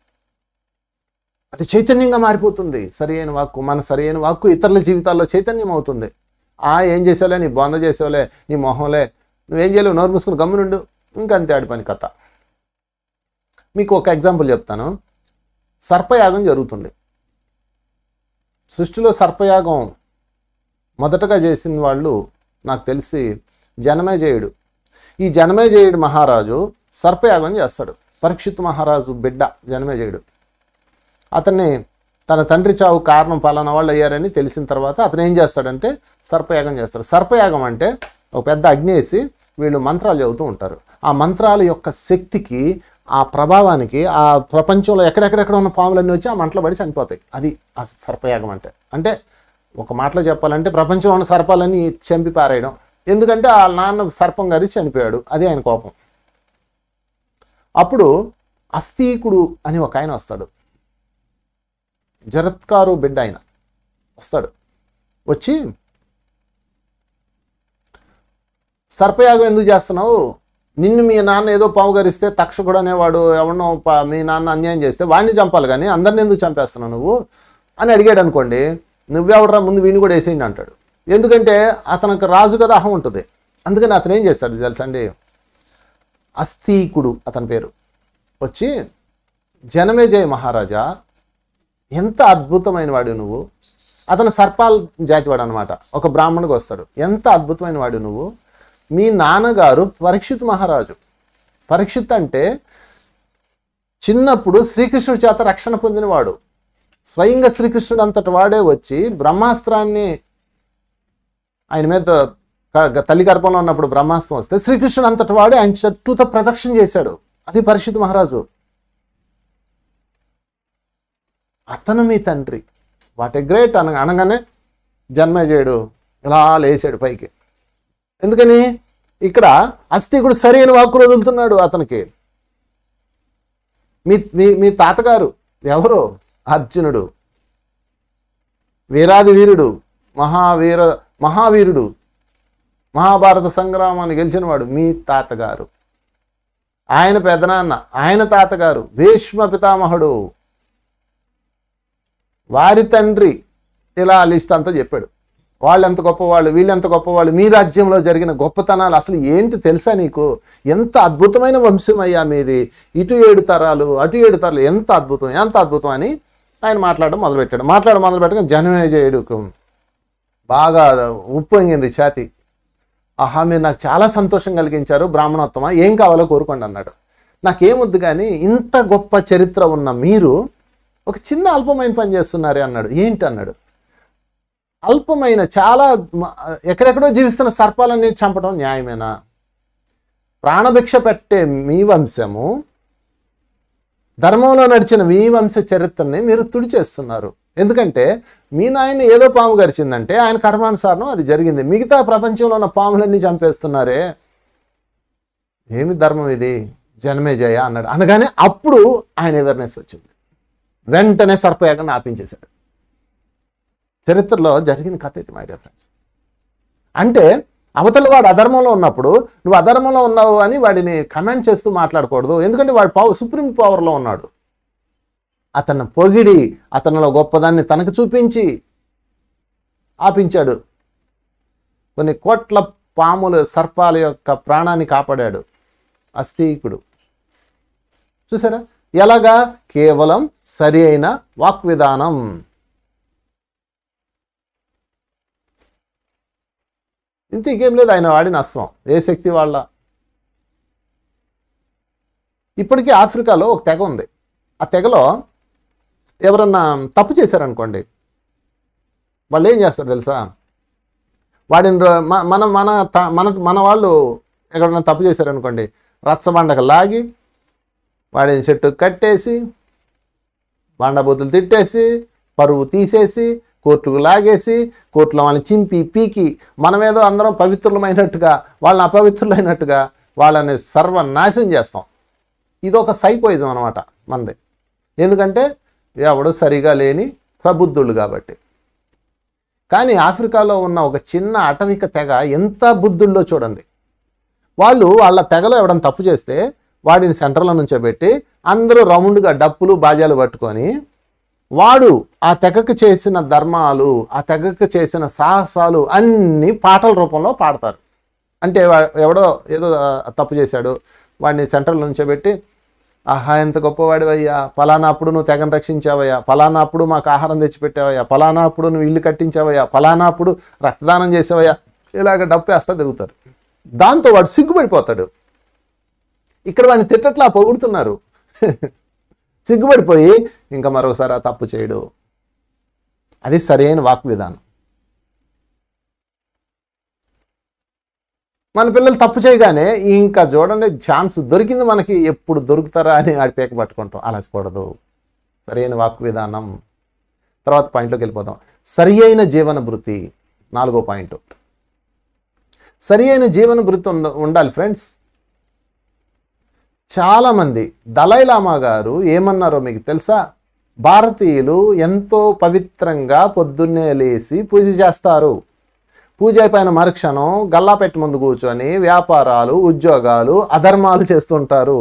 అది చైతన్యంగా మారిపోతుంది సరియైన వాక్కు మన సరియైన వాక్కు ఇతరుల జీవితాల్లో చైతన్యం అవుతుంది ఆ ఏం చేసావులే నీ బొంద చేసావులే నీ మొహంలే నువ్వేం చేయలేవు నోరు మూసుకుని గమ్మునుండు ఇంకంతే ఆడి పని కథ మీకు ఒక ఎగ్జాంపుల్ చెప్తాను సర్పయాగం జరుగుతుంది సృష్టిలో సర్పయాగం మొదటగా చేసిన వాళ్ళు నాకు తెలిసి జనమేజయుడు ఈ జనమేజయుడు మహారాజు సర్పయాగం చేస్తాడు పరీక్షిత్ మహారాజు బిడ్డ జనమేజయుడు అతన్ని తన తండ్రి చావు కారణం పలానా వాళ్ళు అయ్యారని తెలిసిన తర్వాత అతను ఏం చేస్తాడంటే సర్పయాగం చేస్తాడు సర్పయాగం అంటే ఒక పెద్ద అగ్ని వేసి వీళ్ళు మంత్రాలు చదువుతూ ఉంటారు ఆ మంత్రాల యొక్క శక్తికి ఆ ప్రభావానికి ఆ ప్రపంచంలో ఎక్కడెక్కడెక్కడ ఉన్న పాములన్నీ వచ్చి ఆ మంటలో పడి చనిపోతాయి అది ఆ సర్పయాగం అంటే అంటే ఒక మాటలో చెప్పాలంటే ప్రపంచంలో ఉన్న సర్పాలన్నీ చంపి పారేయడం ఎందుకంటే ఆ నాన్న సర్పం గారి చనిపోయాడు అది ఆయన కోపం అప్పుడు అస్తీకుడు అని ఒక ఆయన వస్తాడు జరత్కారు బిడ్డ ఆయన వస్తాడు వచ్చి సర్పయాగం ఎందుకు చేస్తున్నావు నిన్ను మీ నాన్న ఏదో పాము గరిస్తే తక్షకుడు అనేవాడు ఎవరినో ప- మీ నాన్న అన్యాయం చేస్తే వాడిని చంపాలి కానీ అందరిని ఎందుకు చంపేస్తున్నావు నువ్వు అని అడిగాడు అనుకోండి నువ్వెవడరా ముందు వీడిని కూడా వేసేయండి అంటాడు ఎందుకంటే అతనికి రాజు కదా అహం ఉంటుంది అందుకని అతను ఏం చేస్తాడు తెలుసా అండి అస్థీకుడు అతని పేరు వచ్చి జనమేజయ మహారాజా ఎంత అద్భుతమైన వాడు నువ్వు అతను సర్పాల్ జాతివాడు అనమాట ఒక బ్రాహ్మణుడికి వస్తాడు ఎంత అద్భుతమైన వాడు నువ్వు మీ నాన్నగారు పరీక్షిత్ మహారాజు పరీక్షిత్ అంటే చిన్నప్పుడు శ్రీకృష్ణుడి చేత రక్షణ పొందినవాడు స్వయంగా శ్రీకృష్ణుడు అంతటి వాడే వచ్చి బ్రహ్మాస్త్రాన్ని ఆయన మీద క- తల్లి గర్భంలో ఉన్నప్పుడు బ్రహ్మాస్త్రం వస్తే శ్రీకృష్ణుడు అంతటి వాడే ఆయన చుట్టూతో ప్రదక్షిణ చేశాడు అది పరీక్షిత్ మహారాజు అతను మీ తండ్రి వాట్ ఎ గ్రేట్ అన అనగానే జన్మేజయుడు ఇలా లేచాడు పైకి ఎందుకని ఇక్కడ అస్థికుడు సరైన వాక్కులు వదులుతున్నాడు అతనికి మీ మీ మీ తాతగారు ఎవరు అర్జునుడు వీరాది వీరుడు మహావీర మహావీరుడు మహాభారత సంగ్రామాన్ని గెలిచినవాడు మీ తాతగారు ఆయన పెదనాన్న ఆయన తాతగారు భీష్మ పితామహుడు వారి తండ్రి ఇలా లిస్ట్ అంతా చెప్పాడు వాళ్ళు ఎంత గొప్పవాళ్ళు వీళ్ళు ఎంత గొప్పవాళ్ళు మీ రాజ్యంలో జరిగిన గొప్పతనాలు అసలు ఏంటి తెలుసా నీకు ఎంత అద్భుతమైన వంశం అయ్యా మీది ఇటు ఏడు తరాలు అటు ఏడు తరాలు ఎంత అద్భుతం ఎంత అద్భుతం అని ఆయన మాట్లాడడం మొదలుపెట్టాడు మాట్లాడడం మొదలు పెట్టగా జనమేజయుడుకు బాగా ఉప్పొంగింది ఛాతి ఆహా మీరు నాకు చాలా సంతోషం కలిగించారు బ్రాహ్మణోత్తమ ఏం కావాలో కోరుకోండి అన్నాడు నాకేమొద్దు కానీ ఇంత గొప్ప చరిత్ర ఉన్న మీరు ఒక చిన్న అల్పమైన పని చేస్తున్నారే అన్నాడు ఏంటి అన్నాడు అల్పమైన చాలా మ- ఎక్కడెక్కడో జీవిస్తున్న సర్పాలన్నీ చంపడం న్యాయమేనా ప్రాణభిక్ష పెట్టే మీ వంశము ధర్మంలో నడిచిన మీ వంశ చరిత్రని మీరు తుడిచేస్తున్నారు ఎందుకంటే మీ నాయన ఏదో పాము గరిచిందంటే ఆయన కర్మానుసారం అది జరిగింది మిగతా ప్రపంచంలో ఉన్న పాములన్నీ చంపేస్తున్నారే ఏమి ధర్మం ఇది జన్మే జయ అన్నాడు అనగానే అప్పుడు ఆయన అవేర్నెస్ వచ్చింది వెంటనే సర్పయాగాన్ని ఆపించేశాడు చరిత్రలో జరిగిన కథ ఇది మై డియర్ ఫ్రెండ్స్ అంటే అవతల వాడు అధర్మంలో ఉన్నప్పుడు నువ్వు అధర్మంలో ఉన్నావు అని వాడిని కమెంట్ చేస్తూ మాట్లాడకూడదు ఎందుకంటే వాడు పవర్ సుప్రీం పవర్లో ఉన్నాడు అతన్ని పొగిడి అతనిలో గొప్పదాన్ని తనకు చూపించి ఆపించాడు కొన్ని కోట్ల పాములు సర్పాల యొక్క ప్రాణాన్ని కాపాడాడు అస్థీకుడు చూసారా ఎలాగా కేవలం సరి అయిన వాక్ విధానం ఇంత ఇంకేం లేదు ఆయన వాడిన అస్త్రం ఏ శక్తి వాళ్ళ ఇప్పటికీ ఆఫ్రికాలో ఒక తెగ ఉంది ఆ తెగలో ఎవరన్నా తప్పు చేశారనుకోండి వాళ్ళు ఏం చేస్తారు తెలుసా వాడిని రో- మ- మన మన త- మన మన వాళ్ళు ఎక్కడన్నా తప్పు చేశారనుకోండి రచ్చబండకు లాగి వాడిని చెట్టు కట్టేసి బండబూతులు తిట్టేసి పరువు తీసేసి కోర్టుకు లాగేసి కోర్టులో వాళ్ళని చింపి పీకి మనమేదో అందరం పవిత్రులమైనట్టుగా వాళ్ళని అపవిత్రులైనట్టుగా వాళ్ళని సర్వనాశనం చేస్తాం ఇది ఒక సైకోయిజం అనమాట మనది ఎందుకంటే ఎవడు సరిగా లేని ప్రబుద్ధుళ్ళు కాబట్టి కానీ ఆఫ్రికాలో ఉన్న ఒక చిన్న అటవిక తెగ ఎంత బుద్ధుల్లో చూడండి వాళ్ళు వాళ్ళ తెగలో ఎవడన్నా తప్పు చేస్తే వాడిని సెంటర్లో నుంచోబెట్టి అందరూ రౌండ్గా డప్పులు బాజాలు పట్టుకొని వాడు ఆ తెగకు చేసిన ధర్మాలు ఆ తెగకు చేసిన సాహసాలు అన్నీ పాటల రూపంలో పాడతారు అంటే వా- ఎవడో ఏదో ఆ, తప్పు చేశాడు వాడిని సెంటర్లో నుంచోబెట్టి ఆహా ఎంత గొప్పవాడివయ్యా ఫలానా అప్పుడు నువ్వు తెగను రక్షించావయ్యా ఫలానా అప్పుడు మాకు ఆహారం తెచ్చిపెట్టావయ్యా ఫలానా అప్పుడు నువ్వు ఇల్లు కట్టించావయ్యా ఫలానా అప్పుడు రక్తదానం చేసావయ్యా ఇలాగ డప్పు వేస్తా తిరుగుతారు దాంతో వాడు సిగ్గుపడిపోతాడు ఇక్కడ వాడిని తిట్టట్లా పొగుడుతున్నారు సిగ్గుపడిపోయి ఇంకా మరొకసారి ఆ తప్పు చేయడు అది సరైన వాక్ విధానం మన పిల్లలు తప్పు చేయగానే ఇంకా చూడండి ఛాన్స్ దొరికింది మనకి ఎప్పుడు దొరుకుతారా అని ఆడి పేక పట్టుకుంటాం అలా కూడదు సరైన వాక్ విధానం తర్వాత పాయింట్లోకి వెళ్ళిపోదాం సరి అయిన జీవన భృతి నాలుగో పాయింట్ సరి అయిన జీవన భృతి ఉండ- ఉండాలి ఫ్రెండ్స్ చాలామంది దలైలామా గారు ఏమన్నారో మీకు తెలుసా భారతీయులు ఎంతో పవిత్రంగా పొద్దున్నే లేచి పూజ చేస్తారు పూజ అయిపోయిన మరుక్షణం గల్లాపెట్టి ముందు కూర్చొని వ్యాపారాలు ఉద్యోగాలు అధర్మాలు చేస్తుంటారు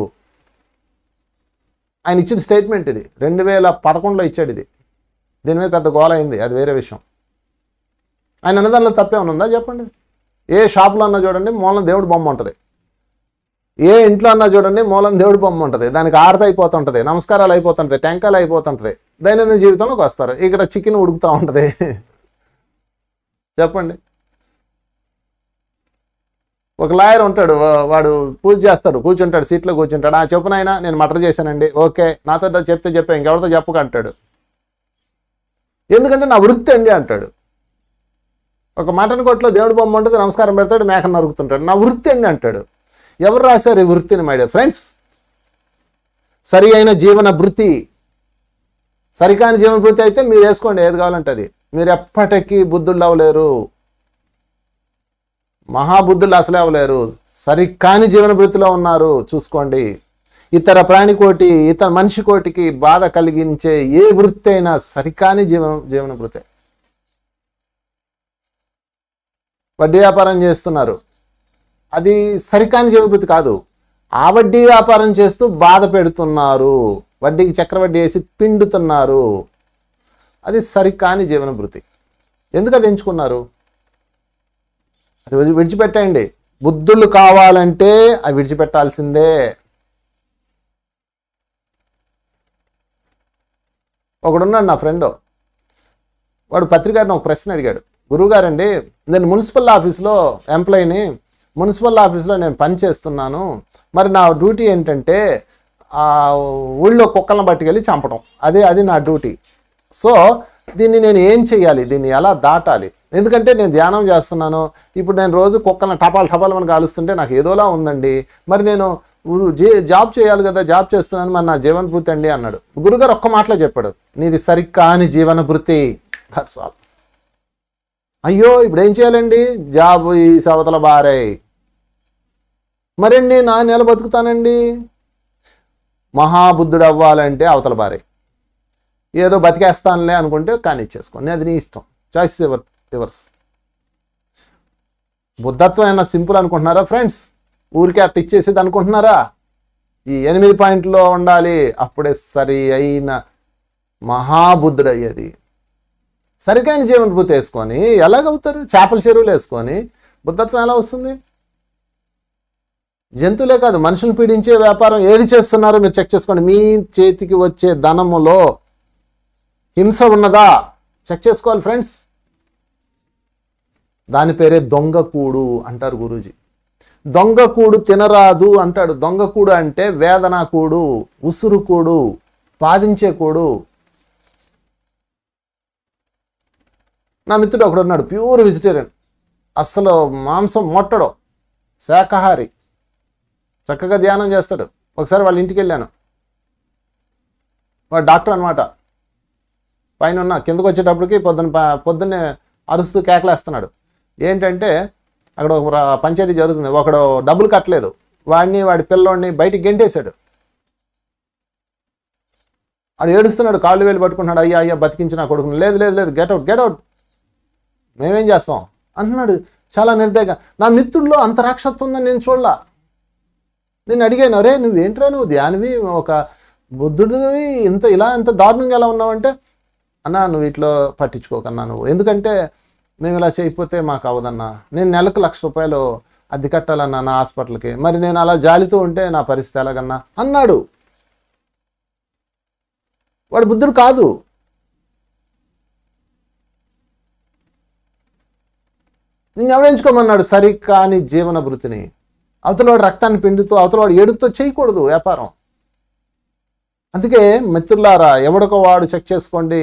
ఆయన ఇచ్చిన స్టేట్మెంట్ ఇది రెండు వేల పదకొండులో ఇచ్చాడు ఇది దీని మీద పెద్ద గోల అయింది అది వేరే విషయం ఆయన అన్నదానిలో తప్పేమైనా ఉందా చెప్పండి ఏ షాపులో అన్నా చూడండి మూలం దేవుడి బొమ్మ ఉంటుంది ఏ ఇంట్లో అన్నా చూడండి మూలం దేవుడి బొమ్మ ఉంటుంది దానికి ఆరతి అయిపోతుంటుంది నమస్కారాలు అయిపోతుంటుంది టెంకాయలు అయిపోతుంటుంది దైనందిన జీవితంలోకి వస్తారు ఇక్కడ చికెన్ ఉడుకుతూ ఉంటుంది చెప్పండి ఒక లాయర్ ఉంటాడు వా- వాడు పూజ చేస్తాడు కూర్చుంటాడు సీట్లో కూర్చుంటాడు ఆ చెప్పు నాయనా నేను మటర్ చేశానండి ఓకే నాతో చెప్తే చెప్పా ఇంకెవరితో చెప్పక అంటాడు ఎందుకంటే నా వృత్తి అండి అంటాడు ఒక మటన్ కొట్లో దేవుడి బొమ్మ ఉంటుంది నమస్కారం పెడతాడు మేకను నరుకుతుంటాడు నా వృత్తి అండి అంటాడు ఎవరు రాశారు ఈ వృత్తిని మై ఫ్రెండ్స్ సరి అయిన జీవన వృత్తి సరికాని జీవన వృత్తి అయితే మీరు వేసుకోండి ఏది కావాలంటే అది మీరు ఎప్పటికీ బుద్ధుళ్ళు అవ్వలేరు మహాబుద్ధులు అసలే అవ్వలేరు సరికాని జీవన వృత్తిలో ఉన్నారు చూసుకోండి ఇతర ప్రాణికోటి ఇతర మనిషి కోటికి బాధ కలిగించే ఏ వృత్తి అయినా సరికాని జీవన జీవన వృత్తే వడ్డీ వ్యాపారం చేస్తున్నారు అది సరికాని జీవన వృత్తి కాదు ఆ వడ్డీ వ్యాపారం చేస్తూ బాధ పెడుతున్నారు వడ్డీకి చక్రవడ్డీ వేసి పిండుతున్నారు అది సరికాని జీవన వృత్తి ఎందుకు అది ఎంచుకున్నారు అది వదిలి- విడిచిపెట్టండి బుద్ధులు కావాలంటే అవి విడిచిపెట్టాల్సిందే ఒకడున్నాడు నా ఫ్రెండ్ వాడు పత్రికారిని ఒక ప్రశ్న అడిగాడు గురువుగారండి నేను మున్సిపల్ ఆఫీస్లో ఎంప్లాయీని మున్సిపల్ ఆఫీస్లో నేను పని చేస్తున్నాను మరి నా డ్యూటీ ఏంటంటే ఆ ఊళ్ళో కుక్కలను పట్టుకెళ్ళి చంపడం అదే అది నా డ్యూటీ సో దీన్ని నేను ఏం చేయాలి దీన్ని ఎలా దాటాలి ఎందుకంటే నేను ధ్యానం చేస్తున్నాను ఇప్పుడు నేను రోజు కుక్కలను టపాల్ టపాల్ మనకు కాలుస్తుంటే నాకు ఏదోలా ఉందండి మరి నేను ఊరు జే- జాబ్ చేయాలి కదా జాబ్ చేస్తున్నాను మరి నా జీవన భృతి అండి అన్నాడు గురుగారు ఒక్క మాటలో చెప్పాడు నీది సరికాని జీవన భృతి దట్స్ ఆల్ అయ్యో ఇప్పుడు ఏం చేయాలండి జాబ్ ఈ సవతల బారే మరండి నా నెల బతుకుతానండి మహాబుద్ధుడు అవ్వాలంటే అవతల బారే ఏదో బతికేస్తానులే అనుకుంటే కానీ ఇచ్చేసుకోండి అది నీ ఇష్టం చాయిస్ ఎవర్ ఎవర్స్ బుద్ధత్వం ఏమన్నా సింపుల్ అనుకుంటున్నారా ఫ్రెండ్స్ ఊరికే అట్ట ఇచ్చేసేది అనుకుంటున్నారా ఈ ఎనిమిది పాయింట్లో ఉండాలి అప్పుడే సరి అయిన మహాబుద్ధుడు అయ్యేది సరికైన జీవన భూతి వేసుకొని ఎలాగవుతారు చేపల చెరువులు వేసుకొని బుద్ధత్వం ఎలా వస్తుంది జంతువులే కాదు మనుషులు పీడించే వ్యాపారం ఏది చేస్తున్నారో మీరు చెక్ చేసుకోండి మీ చేతికి వచ్చే ధనములో హింస ఉన్నదా చెక్ చేసుకోవాలి ఫ్రెండ్స్ దాని పేరే దొంగ కూడు అంటారు గురూజీ దొంగ కూడు తినరాదు అంటాడు దొంగ కూడు అంటే వేదన కూడు ఉసురు కూడు బాధించే కూడు నా మిత్రుడు ఒకడు ఉన్నాడు ప్యూర్ వెజిటేరియన్ అస్సలు మాంసం మొట్టడు శాకాహారి చక్కగా ధ్యానం చేస్తాడు ఒకసారి వాళ్ళ ఇంటికి వెళ్ళాను వాడు డాక్టర్ అనమాట పైన ఉన్న కిందకు వచ్చేటప్పటికి పొద్దున్న ప- పొద్దున్నే అరుస్తూ కేకలేస్తున్నాడు ఏంటంటే అక్కడ ఒక ర- పంచాయతీ జరుగుతుంది ఒకడు డబ్బులు కట్టలేదు వాడిని వాడి పిల్లోడిని బయటికి గెంటేశాడు వాడు ఏడుస్తున్నాడు కాళ్ళు వేలు పట్టుకుంటున్నాడు అయ్యా అయ్యా బతికించిన కొడుకుని లేదు లేదు లేదు గెట్అవుట్ గెట్అవుట్ మేమేం చేస్తాం అంటున్నాడు చాలా నిర్దయగా నా మిత్రుల్లో అంత రాక్షత్వం ఉందని నేను చూడలా నేను అడిగాను అరే నువ్వేంట్రా నువ్వు ధ్యానివి ఒక బుద్ధుడివి ఇంత ఇలా ఇంత దారుణంగా ఎలా ఉన్నావంటే అన్నా నువ్వు ఇట్లా పట్టించుకోకన్నా నువ్వు ఎందుకంటే మేము ఇలా చేయకపోతే మాకు అవదన్నా నేను నెలకు లక్ష రూపాయలు అద్దె కట్టాలన్నా నా హాస్పిటల్కి మరి నేను అలా జాలితో ఉంటే నా పరిస్థితి ఎలాగన్నా అన్నాడు వాడు బుద్ధుడు కాదు నిన్ను ఎవడెంచుకోమన్నాడు సరికాని జీవన భృతిని అవతలవాడు రక్తాన్ని పిండుతూ అవతలవాడు ఏడుపుతో చేయకూడదు వ్యాపారం అందుకే మిత్రులారా ఎవడికో వాడు చెక్ చేసుకోండి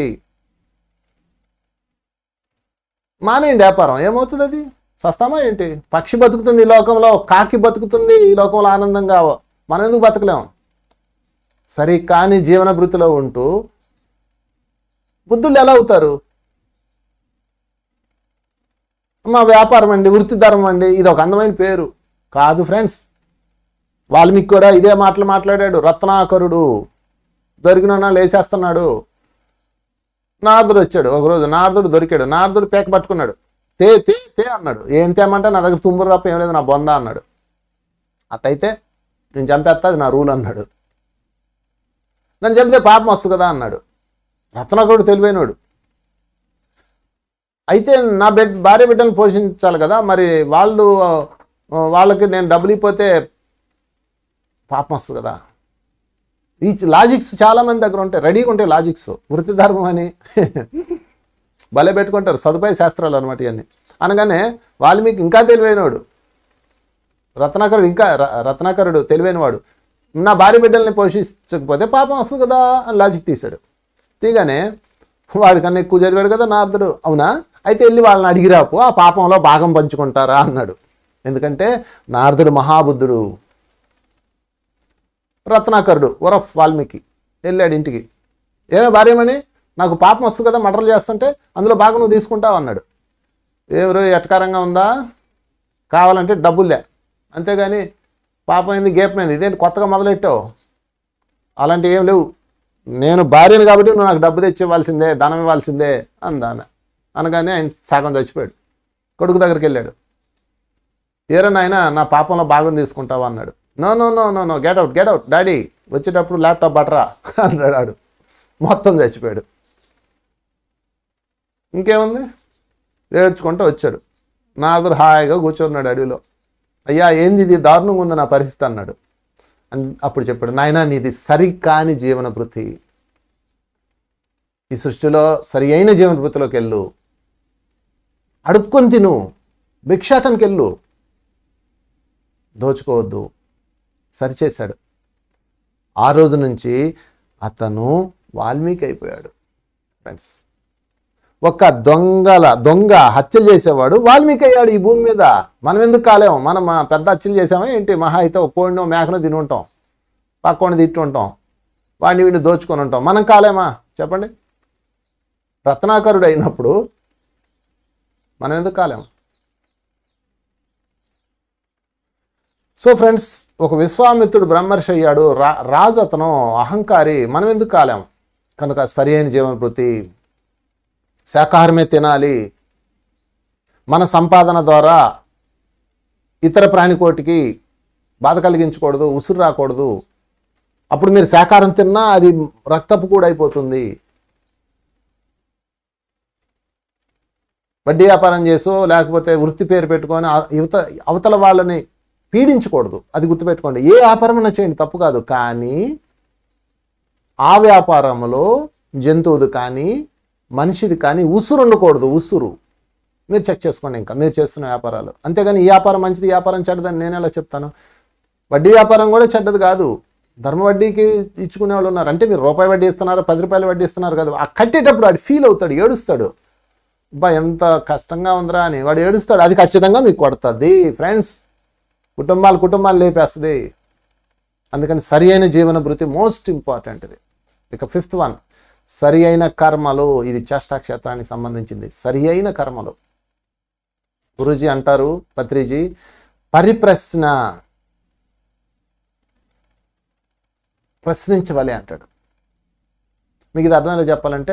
మానేయండి వ్యాపారం ఏమవుతుంది అది సస్తామా ఏంటి పక్షి బతుకుతుంది ఈ లోకంలో కాకి బతుకుతుంది ఈ లోకంలో ఆనందంగా మనం ఎందుకు బతకలేం సరి కాని జీవన భృతిలో ఉంటూ బుద్ధులు ఎలా అవుతారు మా వ్యాపారం అండి వృత్తి ధర్మం అండి ఇది ఒక అందమైన పేరు కాదు ఫ్రెండ్స్ వాల్మీకి కూడా ఇదే మాటలు మాట్లాడాడు రత్నాకరుడు దొరికిన లేచేస్తున్నాడు నారదుడు వచ్చాడు ఒకరోజు నారదుడు దొరికాడు నారదుడు పేక పట్టుకున్నాడు తే తే తే అన్నాడు ఏం తేమంటే నా దగ్గర తుమ్మురు తప్ప ఏం లేదు నా బొంద అన్నాడు అట్టయితే నేను చంపేస్తా అది నా రూల్ అన్నాడు నన్ను చంపితే పాపం వస్తుంది కదా అన్నాడు రత్నాకరుడు తెలివైనవాడు అయితే నా బిడ్డ భార్య బిడ్డను పోషించాలి కదా మరి వాళ్ళు ఆ, వాళ్ళకి నేను డబ్బులు ఇవ్వకపోతే పాపం వస్తుంది కదా ఈ లాజిక్స్ చాలామంది దగ్గర ఉంటాయి రెడీగా ఉంటాయి లాజిక్స్ వృత్తి ధర్మం అని భలే పెట్టుకుంటారు సదుపాయ శాస్త్రాలు అనమాట ఇవన్నీ అనగానే వాల్మీకి ఇంకా తెలివైనవాడు రత్నాకరుడు ఇంకా ర- రత్నాకరుడు తెలివైనవాడు నా భార్య బిడ్డల్ని పోషించకపోతే పాపం వస్తుంది కదా అని లాజిక్ తీశాడు తీగానే వాడికన్నా ఎక్కువ చదివాడు కదా నారదుడు అవునా అయితే వెళ్ళి వాళ్ళని అడిగిరాపు ఆ పాపంలో భాగం పంచుకుంటారా అన్నాడు ఎందుకంటే నారదుడు మహాబుద్ధుడు రత్నాకరుడు ఉరఫ్ వాల్మీకి వెళ్ళాడు ఇంటికి ఏమే భార్యమని నాకు పాపం వస్తుంది కదా మటర్లు చేస్తుంటే అందులో భాగం నువ్వు తీసుకుంటావు అన్నాడు ఎవరు ఎటకారంగా ఉందా కావాలంటే డబ్బులే అంతేగాని పాపం ఏంది గేపమైంది ఇదేంటి కొత్తగా మొదలెట్టావు అలాంటివి ఏం లేవు నేను భార్యను కాబట్టి నువ్వు నాకు డబ్బు తెచ్చి ఇవ్వాల్సిందే ధనం ఇవ్వాల్సిందే అంది ఆమె అనగానే ఆయన సగం చచ్చిపోయాడు కొడుకు దగ్గరికి వెళ్ళాడు ఏరా నాయన నా పాపంలో భాగం తీసుకుంటావా అన్నాడు no no no no no get out get out daddy వచ్చేటప్పుడు ల్యాప్టాప్ బట్టరా అన్నాడు ఆడు మొత్తం చచ్చిపోయాడు ఇంకేముంది ఏడ్చుకుంటూ వచ్చాడు నాదురు హాయిగా కూర్చున్నాడు అడవిలో అయ్యా ఏంది ఇది దారుణంగా ఉంది నా పరిస్థితి అన్నాడు అన్- అప్పుడు చెప్పాడు నాయనా నీది సరికాని జీవన వృత్తి ఈ సృష్టిలో సరి అయిన జీవన వృత్తిలోకి వెళ్ళు అడుక్కొని తిను భిక్షాటనకి వెళ్ళు దోచుకోవద్దు సరిచేశాడు ఆ రోజు నుంచి అతను వాల్మీకి అయిపోయాడు ఫ్రెండ్స్ ఒక దొంగల దొంగ హత్యలు చేసేవాడు వాల్మీకి అయ్యాడు ఈ భూమి మీద మనం ఎందుకు కాలేము మనం మన పెద్ద హత్యలు చేసామా ఏంటి మహా అయితే ఒక కోడినో మేకనో తిని ఉంటాం పక్కోడిని తిట్టు ఉంటాం వాడిని వీడిని దోచుకొని ఉంటాం మనం కాలేమా చెప్పండి రత్నాకరుడు అయినప్పుడు మనం ఎందుకు కాలేము సో ఫ్రెండ్స్ ఒక విశ్వామిత్రుడు బ్రహ్మర్షి అయ్యాడు రా రాజు అతను అహంకారి మనం ఎందుకు కాలేం కనుక సరి అయిన జీవన వృత్తి శాకాహారమే తినాలి మన సంపాదన ద్వారా ఇతర ప్రాణికోటికి బాధ కలిగించకూడదు ఉసురు రాకూడదు అప్పుడు మీరు శాకాహారం తిన్నా అది రక్తపు కూడా అయిపోతుంది వడ్డీ వ్యాపారం చేసో లేకపోతే వృత్తి పేరు పెట్టుకొని ఆ యువత అవతల వాళ్ళని పీడించకూడదు అది గుర్తుపెట్టుకోండి ఏ వ్యాపారమైనా చేయండి తప్పు కాదు కానీ ఆ వ్యాపారంలో జంతువుది కానీ మనిషిది కానీ ఉసురు ఉండకూడదు ఉసురు మీరు చెక్ చేసుకోండి ఇంకా మీరు చేస్తున్న వ్యాపారాలు అంతేగాని ఈ వ్యాపారం మంచిది ఈ వ్యాపారం చెడ్డదని నేను ఎలా చెప్తాను వడ్డీ వ్యాపారం కూడా చెడ్డది కాదు ధర్మ వడ్డీకి ఇచ్చుకునే వాళ్ళు ఉన్నారు అంటే మీరు రూపాయి వడ్డీ ఇస్తున్నారు పది రూపాయలు వడ్డీ ఇస్తున్నారు కదా ఆ కట్టేటప్పుడు వాడు ఫీల్ అవుతాడు ఏడుస్తాడు అబ్బా ఎంత కష్టంగా ఉందిరా అని వాడు ఏడుస్తాడు అది ఖచ్చితంగా మీకు కొడుతుంది ఫ్రెండ్స్ కుటుంబాలు కుటుంబాలు లేపేస్తుంది అందుకని సరి అయిన జీవన భృతి మోస్ట్ ఇంపార్టెంట్ ఇది ఇక ఫిఫ్త్ వన్ సరి అయిన కర్మలు ఇది చేష్టా క్షేత్రానికి సంబంధించింది సరి అయిన కర్మలు గురూజీ అంటారు పత్రిజీ పరిప్రశ్న ప్రశ్నించవలే అంటాడు మీకు ఇది అర్థమైనా చెప్పాలంటే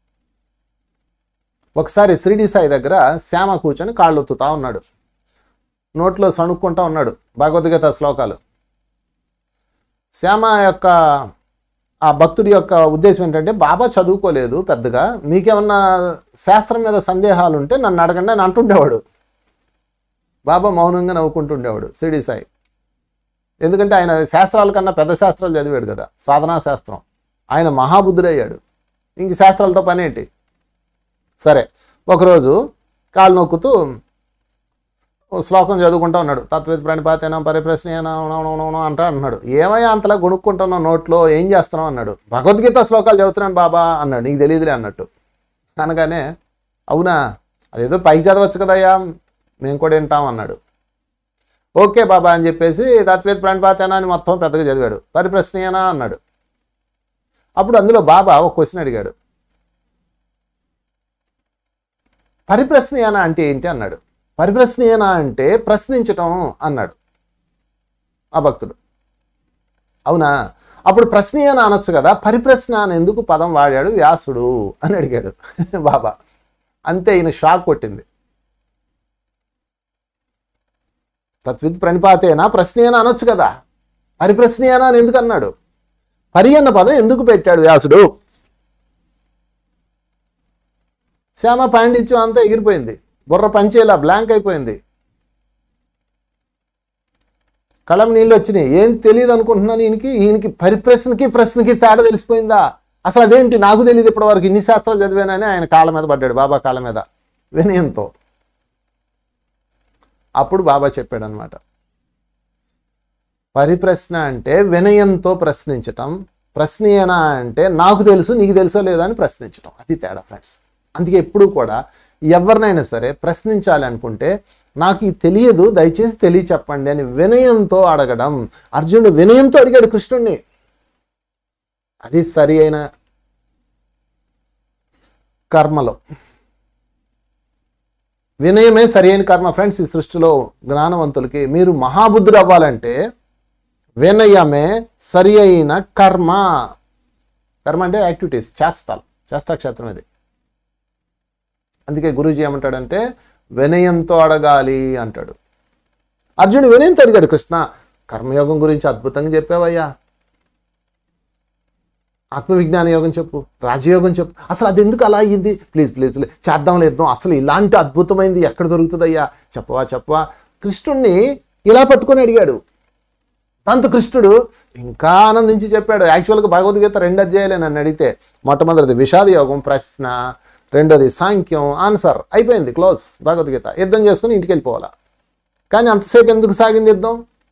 ఒకసారి షిరిడి సాయి దగ్గర శ్యామ కూర్చొని కాళ్ళు ఒత్తుతా ఉన్నాడు నోట్లో సణుక్కుంటా ఉన్నాడు భగవద్గీత శ్లోకాలు శ్యామ యొక్క ఆ భక్తుడి యొక్క ఉద్దేశం ఏంటంటే బాబా చదువుకోలేదు పెద్దగా మీకేమన్నా శాస్త్రం మీద సందేహాలు ఉంటే నన్ను అడగండి అని అంటుండేవాడు బాబా మౌనంగా నవ్వుకుంటుండేవాడు షిరిడి సాయి ఎందుకంటే ఆయన శాస్త్రాల కన్నా పెద్ద శాస్త్రాలు చదివాడు కదా సాధనా శాస్త్రం ఆయన మహాబుద్ధుడయ్యాడు ఇంక శాస్త్రాలతో పని ఏంటి సరే ఒకరోజు కాలు నొక్కుతూ ఓ శ్లోకం చదువుకుంటా ఉన్నాడు తత్వేద ప్రణిపాతేనా పరిప్రశ్న అంటా అంటున్నాడు ఏమయ్యా అంతలా కొనుక్కుంటున్నావు నోట్లో ఏం చేస్తున్నావు అన్నాడు భగవద్గీత శ్లోకాలు చదువుతున్నాను బాబా అన్నాడు నీకు తెలియదులే అన్నట్టు అనగానే అవునా అదేదో పైకి చదవచ్చు కదయ్యా మేము కూడా వింటాం అన్నాడు ఓకే బాబా అని చెప్పేసి తత్వేద ప్రణిపాతేనా అని మొత్తం పెద్దగా చదివాడు పరిప్రశ్నయేనా అన్నాడు అప్పుడు అందులో బాబా ఒక క్వశ్చన్ అడిగాడు పరిప్రశ్నయేనా అంటే ఏంటి అన్నాడు పరిప్రశ్నయేనా అంటే ప్రశ్నించటం అన్నాడు ఆ భక్తుడు అవునా అప్పుడు ప్రశ్నయేనా అనొచ్చు కదా పరిప్రశ్న అని ఎందుకు పదం వాడాడు వ్యాసుడు అని అడిగాడు బాబా అంతే ఈయన షాక్ కొట్టింది తత్విత్ ప్రణిపాతేనా ప్రశ్నయేనా అనొచ్చు కదా పరిప్రశ్నయేనా అని ఎందుకు అన్నాడు పరి అన్న పదం ఎందుకు పెట్టాడు వ్యాసుడు శ్యామ పాండిత్యం అంతా ఎగిరిపోయింది బుర్ర పంచేలా బ్లాంక్ అయిపోయింది కళ్ళం నీళ్ళు వచ్చినాయి ఏం తెలియదు అనుకుంటున్నాను ఈయనకి ఈయనకి పరిప్రశ్నకి ప్రశ్నకి తేడా తెలిసిపోయిందా అసలు అదేంటి నాకు తెలియదు ఇప్పటివరకు ఇన్ని శాస్త్రాలు చదివానని ఆయన కాళ్ళ మీద పడ్డాడు బాబా కాళ్ళ మీద వినయంతో అప్పుడు బాబా చెప్పాడు అనమాట పరిప్రశ్న అంటే వినయంతో ప్రశ్నించటం ప్రశ్నయేనా అంటే నాకు తెలుసు నీకు తెలుసో లేదా అని ప్రశ్నించటం అది తేడా ఫ్రెండ్స్ అందుకే ఎప్పుడు కూడా ఎవరినైనా సరే ప్రశ్నించాలి అనుకుంటే నాకు ఇది తెలియదు దయచేసి తెలియ చెప్పండి అని వినయంతో అడగడం అర్జునుడు వినయంతో అడిగాడు కృష్ణుణ్ణి అది సరి అయిన కర్మలో వినయమే సరి అయిన కర్మ ఫ్రెండ్స్ ఈ సృష్టిలో జ్ఞానవంతులకి మీరు మహాబుద్ధుడు అవ్వాలంటే వినయమే సరి అయిన కర్మ కర్మ అంటే యాక్టివిటీస్ చేస్తాలు చేష్టా క్షేత్రం ఇది అందుకే గురూజీ ఏమంటాడంటే వినయంతో అడగాలి అంటాడు అర్జునుడు వినయంతో అడిగాడు కృష్ణ కర్మయోగం గురించి అద్భుతంగా చెప్పావయ్యా ఆత్మవిజ్ఞాన యోగం చెప్పు రాజయోగం చెప్పు అసలు అది ఎందుకు అలా అయ్యింది ప్లీజ్ ప్లీజ్ ప్లీజ్ చేద్దాం లేద్దాం అసలు ఇలాంటి అద్భుతమైంది ఎక్కడ దొరుకుతుందయ్యా చెప్పవా చెప్పవా కృష్ణుణ్ణి ఇలా పట్టుకొని అడిగాడు దాంతో కృష్ణుడు ఇంకా ఆనందించి చెప్పాడు యాక్చువల్గా భగవద్గీత రెండు అధ్యాయాలే నన్ను అడిగితే మొట్టమొదటిది విషాద యోగం ప్రశ్న రెండోది సాంఖ్యం ఆన్సర్ అయిపోయింది క్లోజ్ భగవద్గీత యుద్ధం చేసుకుని ఇంటికి వెళ్ళిపోవాలా కానీ అంతసేపు ఎందుకు సాగింది యుద్ధం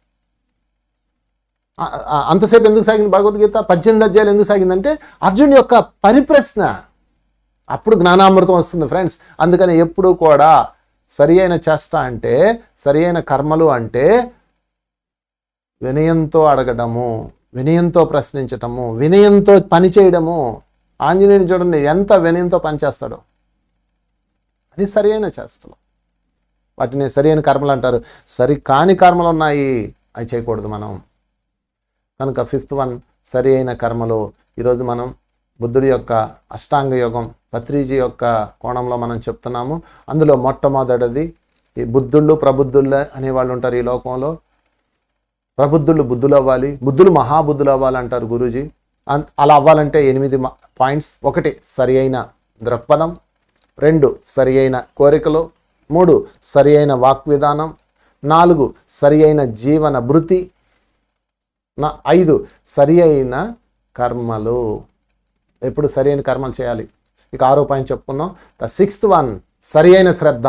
ఆ- ఆ- అంతసేపు ఎందుకు సాగింది భగవద్గీత పద్దెనిమిది అధ్యాయులు ఎందుకు సాగిందంటే అర్జున్ యొక్క పరిప్రశ్న అప్పుడు జ్ఞానామృతం వస్తుంది ఫ్రెండ్స్ అందుకని ఎప్పుడు కూడా సరి అయిన చేష్ట అంటే సరి అయిన కర్మలు అంటే వినయంతో అడగడము వినయంతో ప్రశ్నించటము వినయంతో పని చేయడము ఆంజనేయుని చూడండి ఎంత వినయంతో పనిచేస్తాడో అది సరి అయిన చేష్టలు వాటిని సరి అయిన కర్మలు అంటారు సరి కాని కర్మలు ఉన్నాయి అవి చేయకూడదు మనం కనుక ఫిఫ్త్ వన్ సరి అయిన కర్మలు ఈరోజు మనం బుద్ధుడి యొక్క అష్టాంగ యోగం పత్రిజీ యొక్క కోణంలో మనం చెప్తున్నాము అందులో మొట్టమొదటిది ఈ బుద్ధుళ్ళు ప్రబుద్ధుళ్ళు అనేవాళ్ళు ఉంటారు ఈ లోకంలో ప్రబుద్ధులు బుద్ధులు అవ్వాలి బుద్ధులు మహాబుద్ధులు అవ్వాలి అంటారు గురూజీ అన్- అలా అవ్వాలంటే ఎనిమిది మ- పాయింట్స్ ఒకటి సరి అయిన దృక్పథం రెండు సరి అయిన కోరికలు మూడు సరి అయిన వాక్ విధానం నాలుగు సరి అయిన జీవన భృతి నా ఐదు సరి అయిన కర్మలు ఎప్పుడు సరి అయిన కర్మలు చేయాలి ఇక ఆరో పాయింట్ చెప్పుకుందాం ద సిక్స్త్ వన్ సరి అయిన శ్రద్ధ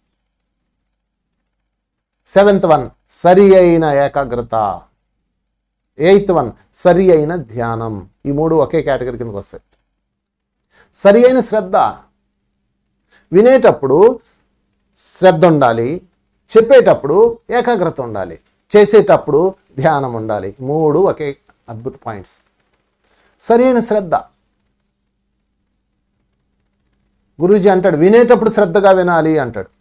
సెవెంత్ వన్ సరి అయిన ఏకాగ్రత ఎయిత్ వన్ సరి అయిన ధ్యానం ఈ మూడు ఒకే కేటగిరీ కిందకు వస్తాయి సరి అయిన శ్రద్ధ వినేటప్పుడు శ్రద్ధ ఉండాలి చెప్పేటప్పుడు ఏకాగ్రత ఉండాలి చేసేటప్పుడు ధ్యానం ఉండాలి మూడు ఒకే అద్భుత పాయింట్స్ సరైన శ్రద్ధ గురూజీ అంటాడు వినేటప్పుడు శ్రద్ధగా వినాలి అంటాడు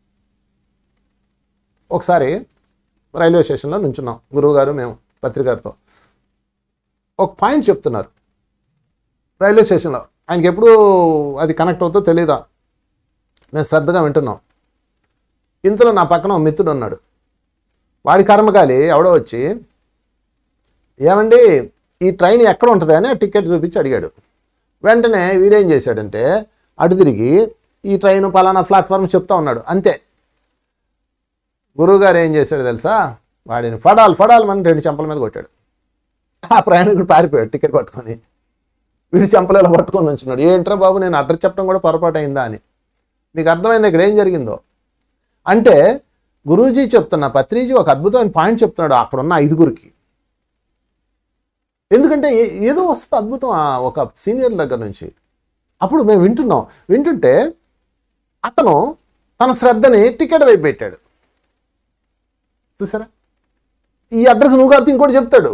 ఒకసారి రైల్వే స్టేషన్లో నుంచున్నాం గురువుగారు మేము పత్రికారితో ఒక పాయింట్ చెప్తున్నారు రైల్వే స్టేషన్లో ఆయనకి ఎప్పుడు అది కనెక్ట్ అవుతుందో తెలియదా మేము శ్రద్ధగా వింటున్నాం ఇంతలో నా పక్కన ఒక మిత్రుడు ఉన్నాడు వాడి కర్మకాలి ఎవడో వచ్చి ఏమండి ఈ ట్రైన్ ఎక్కడ ఉంటుంది అని ఆ టికెట్ చూపించి అడిగాడు వెంటనే వీడేం చేశాడంటే అటు తిరిగి ఈ ట్రైన్ పలానా ప్లాట్ఫామ్ చెప్తా ఉన్నాడు అంతే గురువుగారు ఏం చేశాడు తెలుసా వాడిని ఫడాల్ ఫడాల్ మన రెండు చెంపల మీద కొట్టాడు ఆ ప్రయాణికుడు పారిపోయాడు టికెట్ పట్టుకొని వీడు చెంపలు ఇలా పట్టుకొని ఉంచున్నాడు ఏంట్రా బాబు నేను అడ్రస్ చెప్పడం కూడా పొరపాటు అయిందా అని నీకు అర్థమైంది ఇక్కడ ఏం జరిగిందో అంటే గురూజీ చెప్తున్న పత్రిజీ ఒక అద్భుతమైన పాయింట్ చెప్తున్నాడు అక్కడ ఉన్న ఐదుగురికి ఎందుకంటే ఏ- ఏదో వస్తుంది అద్భుతం ఆ ఒక సీనియర్ దగ్గర నుంచి అప్పుడు మేము వింటున్నాం వింటుంటే అతను తన శ్రద్ధని టికెట్ వైపు పెట్టాడు చూసారా ఈ అడ్రస్ నువ్వు కాదు ఇంకోటి చెప్తాడు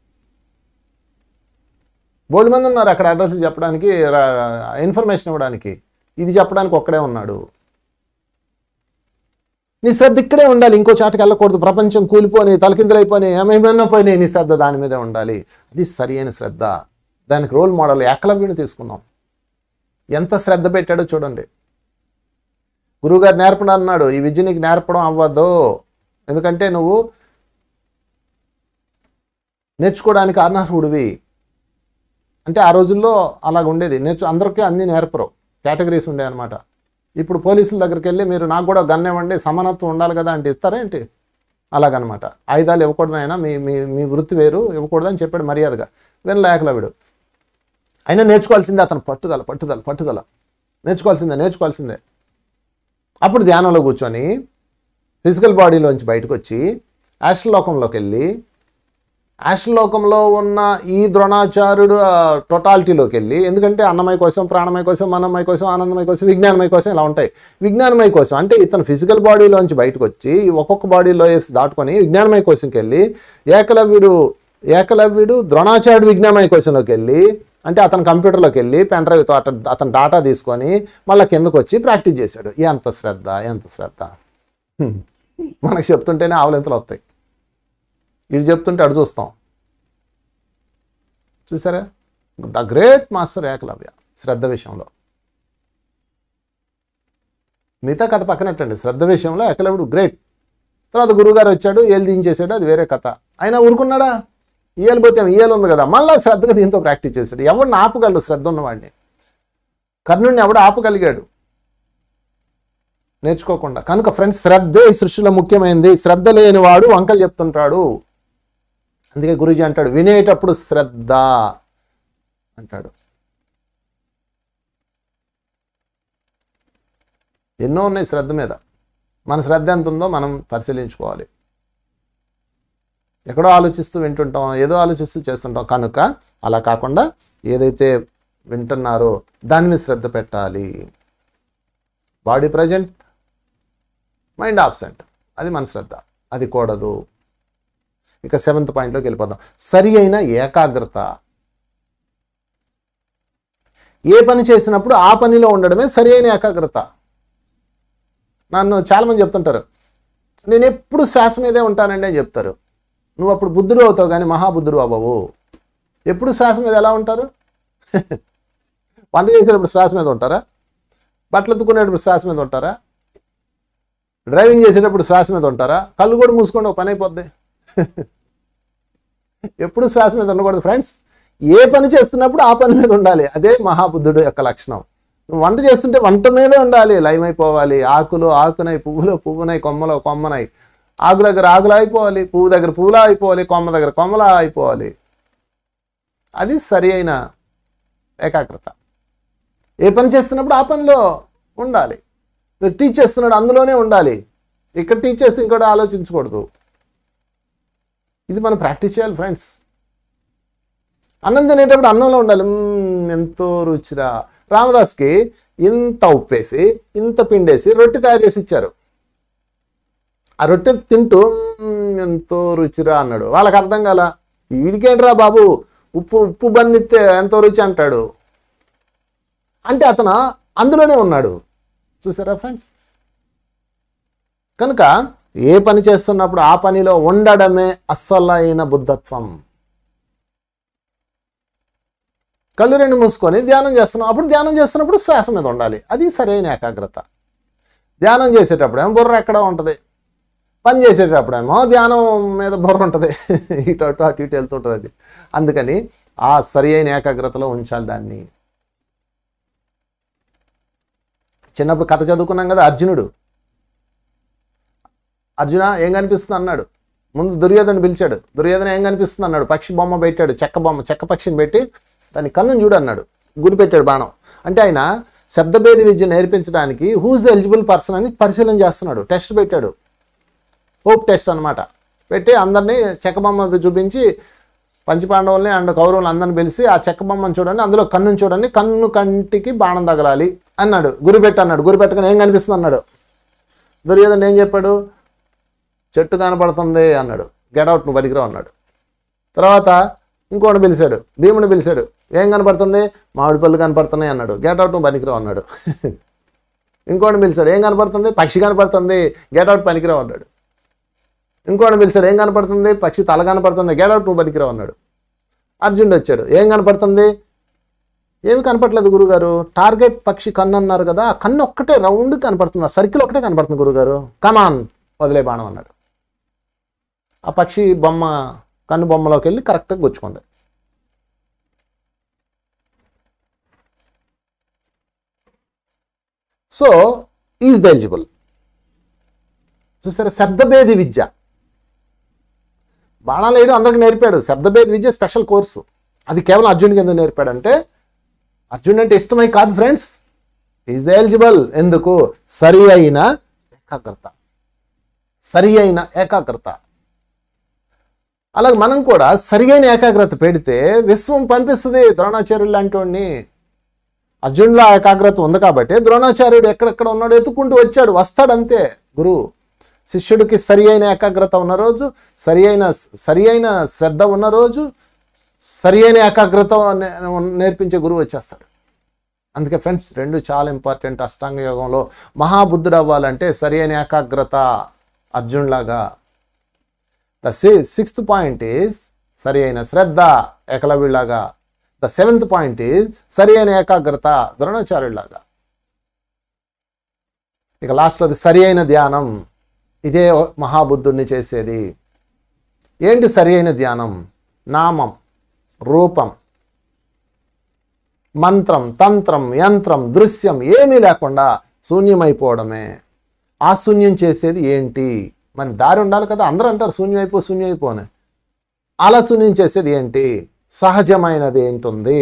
బోల్డ్ మంది ఉన్నారు అక్కడ అడ్రస్లు చెప్పడానికి ఇన్ఫర్మేషన్ ఇవ్వడానికి ఇది చెప్పడానికి ఒక్కడే ఉన్నాడు నీ శ్రద్ధ ఇక్కడే ఉండాలి ఇంకో చాటుకి వెళ్ళకూడదు ప్రపంచం కూలిపోని తలకిందులైపోయి ఏమేమన్నా పోయినాయి నీ శ్రద్ధ దాని మీదే ఉండాలి అది సరి అయిన శ్రద్ధ దానికి రోల్ మోడల్ ఏకలవ్యుని తీసుకుందాం ఎంత శ్రద్ధ పెట్టాడో చూడండి గురువుగారు నేర్పడం అన్నాడు ఈ విద్య నీకు నేర్పడం అవ్వదు ఎందుకంటే నువ్వు నేర్చుకోవడానికి అనర్హుడివి అంటే ఆ రోజుల్లో అలాగ ఉండేది నేర్చు అందరికీ అన్ని నేర్పరు కేటగిరీస్ ఉండే అనమాట ఇప్పుడు పోలీసుల దగ్గరికి వెళ్ళి మీరు నాకు కూడా గన్ ఇవ్వండి సమానత్వం ఉండాలి కదా అంటే ఇస్తారా ఏంటి అలాగనమాట ఆయుధాలు ఇవ్వకూడదు అయినా మీ మీ మీ వృత్తి వేరు ఇవ్వకూడదు అని చెప్పాడు మర్యాదగా వినలేకలవిడు అయినా నేర్చుకోవాల్సిందే అతను పట్టుదల పట్టుదల పట్టుదల నేర్చుకోవాల్సిందే నేర్చుకోవాల్సిందే అప్పుడు ధ్యానంలో కూర్చొని ఫిజికల్ బాడీలోంచి బయటకు వచ్చి లోకంలోకి వెళ్ళి లోకంలో ఉన్న ఈ ద్రోణాచార్యుడు ఆ, టోటాలిటీలోకి వెళ్ళి ఎందుకంటే అన్నమయ కోసం ప్రాణమయ కోసం మనమయ కోసం ఆనందమయ కోసం విజ్ఞానమయ కోసం ఇలా ఉంటాయి విజ్ఞానమయ కోసం అంటే ఇతను ఫిజికల్ బాడీలోంచి బయటకు వచ్చి ఈ ఒక్కొక్క బాడీలో వేసి దాటుకొని విజ్ఞానమయ కోసంకి వెళ్ళి ఏకలవ్యుడు ఏకలవ్యుడు ద్రోణాచార్యుడు విజ్ఞానమయ కోశంలోకి వెళ్ళి అంటే అతను కంప్యూటర్లోకి వెళ్ళి పెన్ డ్రైవ్తో అట అతను డాటా తీసుకొని మళ్ళీ కిందకు వచ్చి ప్రాక్టీస్ చేశాడు ఎంత శ్రద్ధ ఎంత శ్రద్ధ హ్మ్. మనకు చెప్తుంటేనే ఆవులింతలు వస్తాయి ఇది చెప్తుంటే అడు చూస్తాం చూసారా ద గ్రేట్ మాస్టర్ ఏకలవ్య శ్రద్ధ విషయంలో మిగతా కథ పక్కనట్టండి శ్రద్ధ విషయంలో ఏకలవ్యుడు గ్రేట్ తర్వాత గురువుగారు వచ్చాడు ఏలు దించేసాడు అది వేరే కథ అయినా ఊరుకున్నాడా ఈయలు పోతే ఈయలు ఉంది కదా మళ్ళీ శ్రద్ధగా దీంతో ప్రాక్టీస్ చేశాడు ఎవరిని ఆపగలడు శ్రద్ధ ఉన్నవాడిని కర్ణుడిని ఎవడు ఆపగలిగాడు నేర్చుకోకుండా కనుక ఫ్రెండ్స్ శ్రద్ధే ఈ సృష్టిలో ముఖ్యమైనది శ్రద్ధ లేనివాడు వంకలు చెప్తుంటాడు అందుకే గురూజీ అంటాడు వినేటప్పుడు శ్రద్ధ అంటాడు ఎన్నో ఉన్నాయి శ్రద్ధ మీద మన శ్రద్ధ ఎంత ఉందో మనం పరిశీలించుకోవాలి ఎక్కడో ఆలోచిస్తూ వింటుంటాం ఏదో ఆలోచిస్తూ చేస్తుంటాం కనుక అలా కాకుండా ఏదైతే వింటున్నారో దాని మీద శ్రద్ధ పెట్టాలి బాడీ ప్రజెంట్ మైండ్ ఆబ్సెంట్ అది మన శ్రద్ధ అది కూడదు ఇక సెవెంత్ పాయింట్లోకి వెళ్ళిపోదాం సరి అయిన ఏకాగ్రత ఏ పని చేసినప్పుడు ఆ పనిలో ఉండడమే సరి అయిన ఏకాగ్రత నన్ను చాలామంది చెప్తుంటారు నేను ఎప్పుడు శ్వాస మీదే ఉంటానండి అని చెప్తారు నువ్వు అప్పుడు బుద్ధుడు అవుతావు కానీ మహాబుద్ధుడు అవ్వవు ఎప్పుడు శ్వాస మీద ఎలా ఉంటారు వంట చేసేటప్పుడు శ్వాస మీద ఉంటారా బట్టలు ఉతుకునేటప్పుడు శ్వాస మీద ఉంటారా డ్రైవింగ్ చేసేటప్పుడు శ్వాస మీద ఉంటారా కళ్ళు కూడా మూసుకోండి ఒక పని అయిపోద్ది ఎప్పుడు శ్వాస మీద ఉండకూడదు ఫ్రెండ్స్ ఏ పని చేస్తున్నప్పుడు ఆ పని మీద ఉండాలి అదే మహాబుద్ధుడు యొక్క లక్షణం నువ్వు వంట చేస్తుంటే వంట మీదే ఉండాలి లయమైపోవాలి ఆకులు ఆకునై పువ్వులో పువ్వునై కొమ్మలో కొమ్మనై ఆకు దగ్గర ఆకులా అయిపోవాలి పువ్వు దగ్గర పువ్వులా అయిపోవాలి కొమ్మ దగ్గర కొమ్మలా అయిపోవాలి అది సరి అయిన ఏకాగ్రత ఏ పని చేస్తున్నప్పుడు ఆ పనిలో ఉండాలి మీరు టీచ్ చేస్తున్నాడు అందులోనే ఉండాలి ఇక్కడ టీచ్ చేస్తే ఇంకోటి ఆలోచించకూడదు ఇది మనం ప్రాక్టీస్ చేయాలి ఫ్రెండ్స్ అన్నం తినేటప్పుడు అన్నంలో ఉండాలి మ్మ్, ఎంతో రుచిరా రామదాస్కి ఇంత ఉప్పేసి ఇంత పిండేసి రొట్టె తయారు చేసి ఇచ్చారు ఆ రొట్టె తింటూ "మ్మ్, ఎంతో రుచిరా అన్నాడు వాళ్ళకి అర్థం కాల వీడికేంట్రా బాబు ఉప్పు ఉప్పు బన్నిస్తే ఎంతో రుచి అంటాడు అంటే అతను అందులోనే ఉన్నాడు చూసారా ఫ్రెండ్స్ కనుక ఏ పని చేస్తున్నప్పుడు ఆ పనిలో ఉండడమే అస్సలైన బుద్ధత్వం కళ్ళు రెండు మూసుకొని ధ్యానం చేస్తున్నాం అప్పుడు ధ్యానం చేస్తున్నప్పుడు శ్వాస మీద ఉండాలి అది సరైన ఏకాగ్రత ధ్యానం చేసేటప్పుడేమో బుర్ర ఎక్కడ ఉంటుంది పని చేసేటప్పుడేమో ధ్యానం మీద బుర్ర ఉంటుంది ఇటు అటు అటు ఇటు వెళ్తుంటుంది అది అందుకని ఆ సరి అయిన ఏకాగ్రతలో ఉంచాలి దాన్ని చిన్నప్పుడు కథ చదువుకున్నాం కదా అర్జునుడు అర్జున ఏం కనిపిస్తుంది అన్నాడు ముందు దుర్యోధను పిలిచాడు దుర్యోధన ఏం కనిపిస్తుంది అన్నాడు పక్షి బొమ్మ పెట్టాడు చెక్క బొమ్మ చెక్క పక్షిని పెట్టి దాని కన్నుని చూడు అన్నాడు గురి పెట్టాడు బాణం అంటే ఆయన శబ్దభేద విద్య నేర్పించడానికి హూజ్ ఎలిజిబుల్ పర్సన్ అని పరిశీలన చేస్తున్నాడు టెస్ట్ పెట్టాడు హోప్ టెస్ట్ అన్నమాట పెట్టి అందరినీ చెక్క బొమ్మ చూపించి పంచపాండవుల్ని అండ్ కౌరవులు అందరిని పిలిచి ఆ చెక్క బొమ్మను చూడండి అందులో కన్నుని చూడండి కన్ను కంటికి బాణం తగలాలి అన్నాడు గురి పెట్టు అన్నాడు గురి పెట్టగానే ఏం కనిపిస్తుంది అన్నాడు దుర్యోధన ఏం చెప్పాడు చెట్టు కనపడుతుంది అన్నాడు గెటౌట్ నువ్వు పనికిరావు అన్నాడు తర్వాత ఇంకోటి పిలిచాడు భీముని పిలిచాడు ఏం కనపడుతుంది మామిడి పళ్ళు కనపడుతున్నాయి అన్నాడు గెటౌట్ నువ్వు పనికిరావు అన్నాడు ఇంకోటి పిలిచాడు ఏం కనపడుతుంది పక్షి కనపడుతుంది గెటౌట్ పనికిరావు అన్నాడు ఇంకోటి పిలిచాడు ఏం కనపడుతుంది పక్షి తల కనపడుతుంది గెటౌట్ నువ్వు పనికిరావు అన్నాడు అర్జునుడు వచ్చాడు ఏం కనపడుతుంది ఏమి కనపట్లేదు గురుగారు టార్గెట్ పక్షి కన్ను అన్నారు కదా ఆ కన్ను ఒక్కటే రౌండ్ కనపడుతుంది ఆ సర్కిల్ ఒకటే కనపడుతుంది గురుగారు కమాన్ వదిలే బాణం అన్నాడు ఆ పక్షి బొమ్మ కన్ను బొమ్మలోకి వెళ్ళి కరెక్ట్గా గుచ్చుకుంది సో ఈజ్ ద ఎలిజిబుల్ చూసారా శబ్దభేది విద్య బాణాలు వేయడం అందరికి నేర్పాడు శబ్దభేద విద్య స్పెషల్ కోర్సు అది కేవలం అర్జునుడికి ఎందుకు నేర్పాడంటే అర్జున్ అంటే ఇష్టమై కాదు ఫ్రెండ్స్ ఈజ్ ద ఎలిజిబుల్ ఎందుకు సరి అయిన ఏకాగ్రత సరి అయిన ఏకాగ్రత అలాగే మనం కూడా సరి అయిన ఏకాగ్రత పెడితే విశ్వం పంపిస్తుంది ద్రోణాచార్యులు లాంటి వాడిని అర్జునులో ఆ ఏకాగ్రత ఉంది కాబట్టి ద్రోణాచార్యుడు ఎక్కడెక్కడ ఉన్నాడు ఎత్తుకుంటూ వచ్చాడు వస్తాడు అంతే గురువు శిష్యుడికి సరి అయిన ఏకాగ్రత ఉన్న రోజు సరి అయిన సరి అయిన శ్రద్ధ ఉన్న రోజు సరి అయిన ఏకాగ్రత నే- నేర్పించే గురువు వచ్చేస్తాడు అందుకే ఫ్రెండ్స్ రెండు చాలా ఇంపార్టెంట్ అష్టాంగ యోగంలో మహాబుద్ధుడు అవ్వాలంటే సరి అయిన ఏకాగ్రత అర్జున్లాగా ద సిక్స్త్ పాయింట్ ఈజ్ సరి అయిన శ్రద్ధ ఏకలవ్యులాగా ద సెవెంత్ పాయింట్ ఈజ్ సరి అయిన ఏకాగ్రత ద్రోణాచార్యులాగా ఇక లాస్ట్లోది సరి అయిన ధ్యానం ఇదే మహాబుద్ధుడిని చేసేది ఏంటి సరి అయిన ధ్యానం నామం రూపం మంత్రం తంత్రం యంత్రం దృశ్యం ఏమీ లేకుండా శూన్యమైపోవడమే ఆ శూన్యం చేసేది ఏంటి మరి దారి ఉండాలి కదా అందరూ అంటారు శూన్యం అయిపో శూన్యం అయిపో అని అలా శూన్యం చేసేది ఏంటి సహజమైనది ఏంటుంది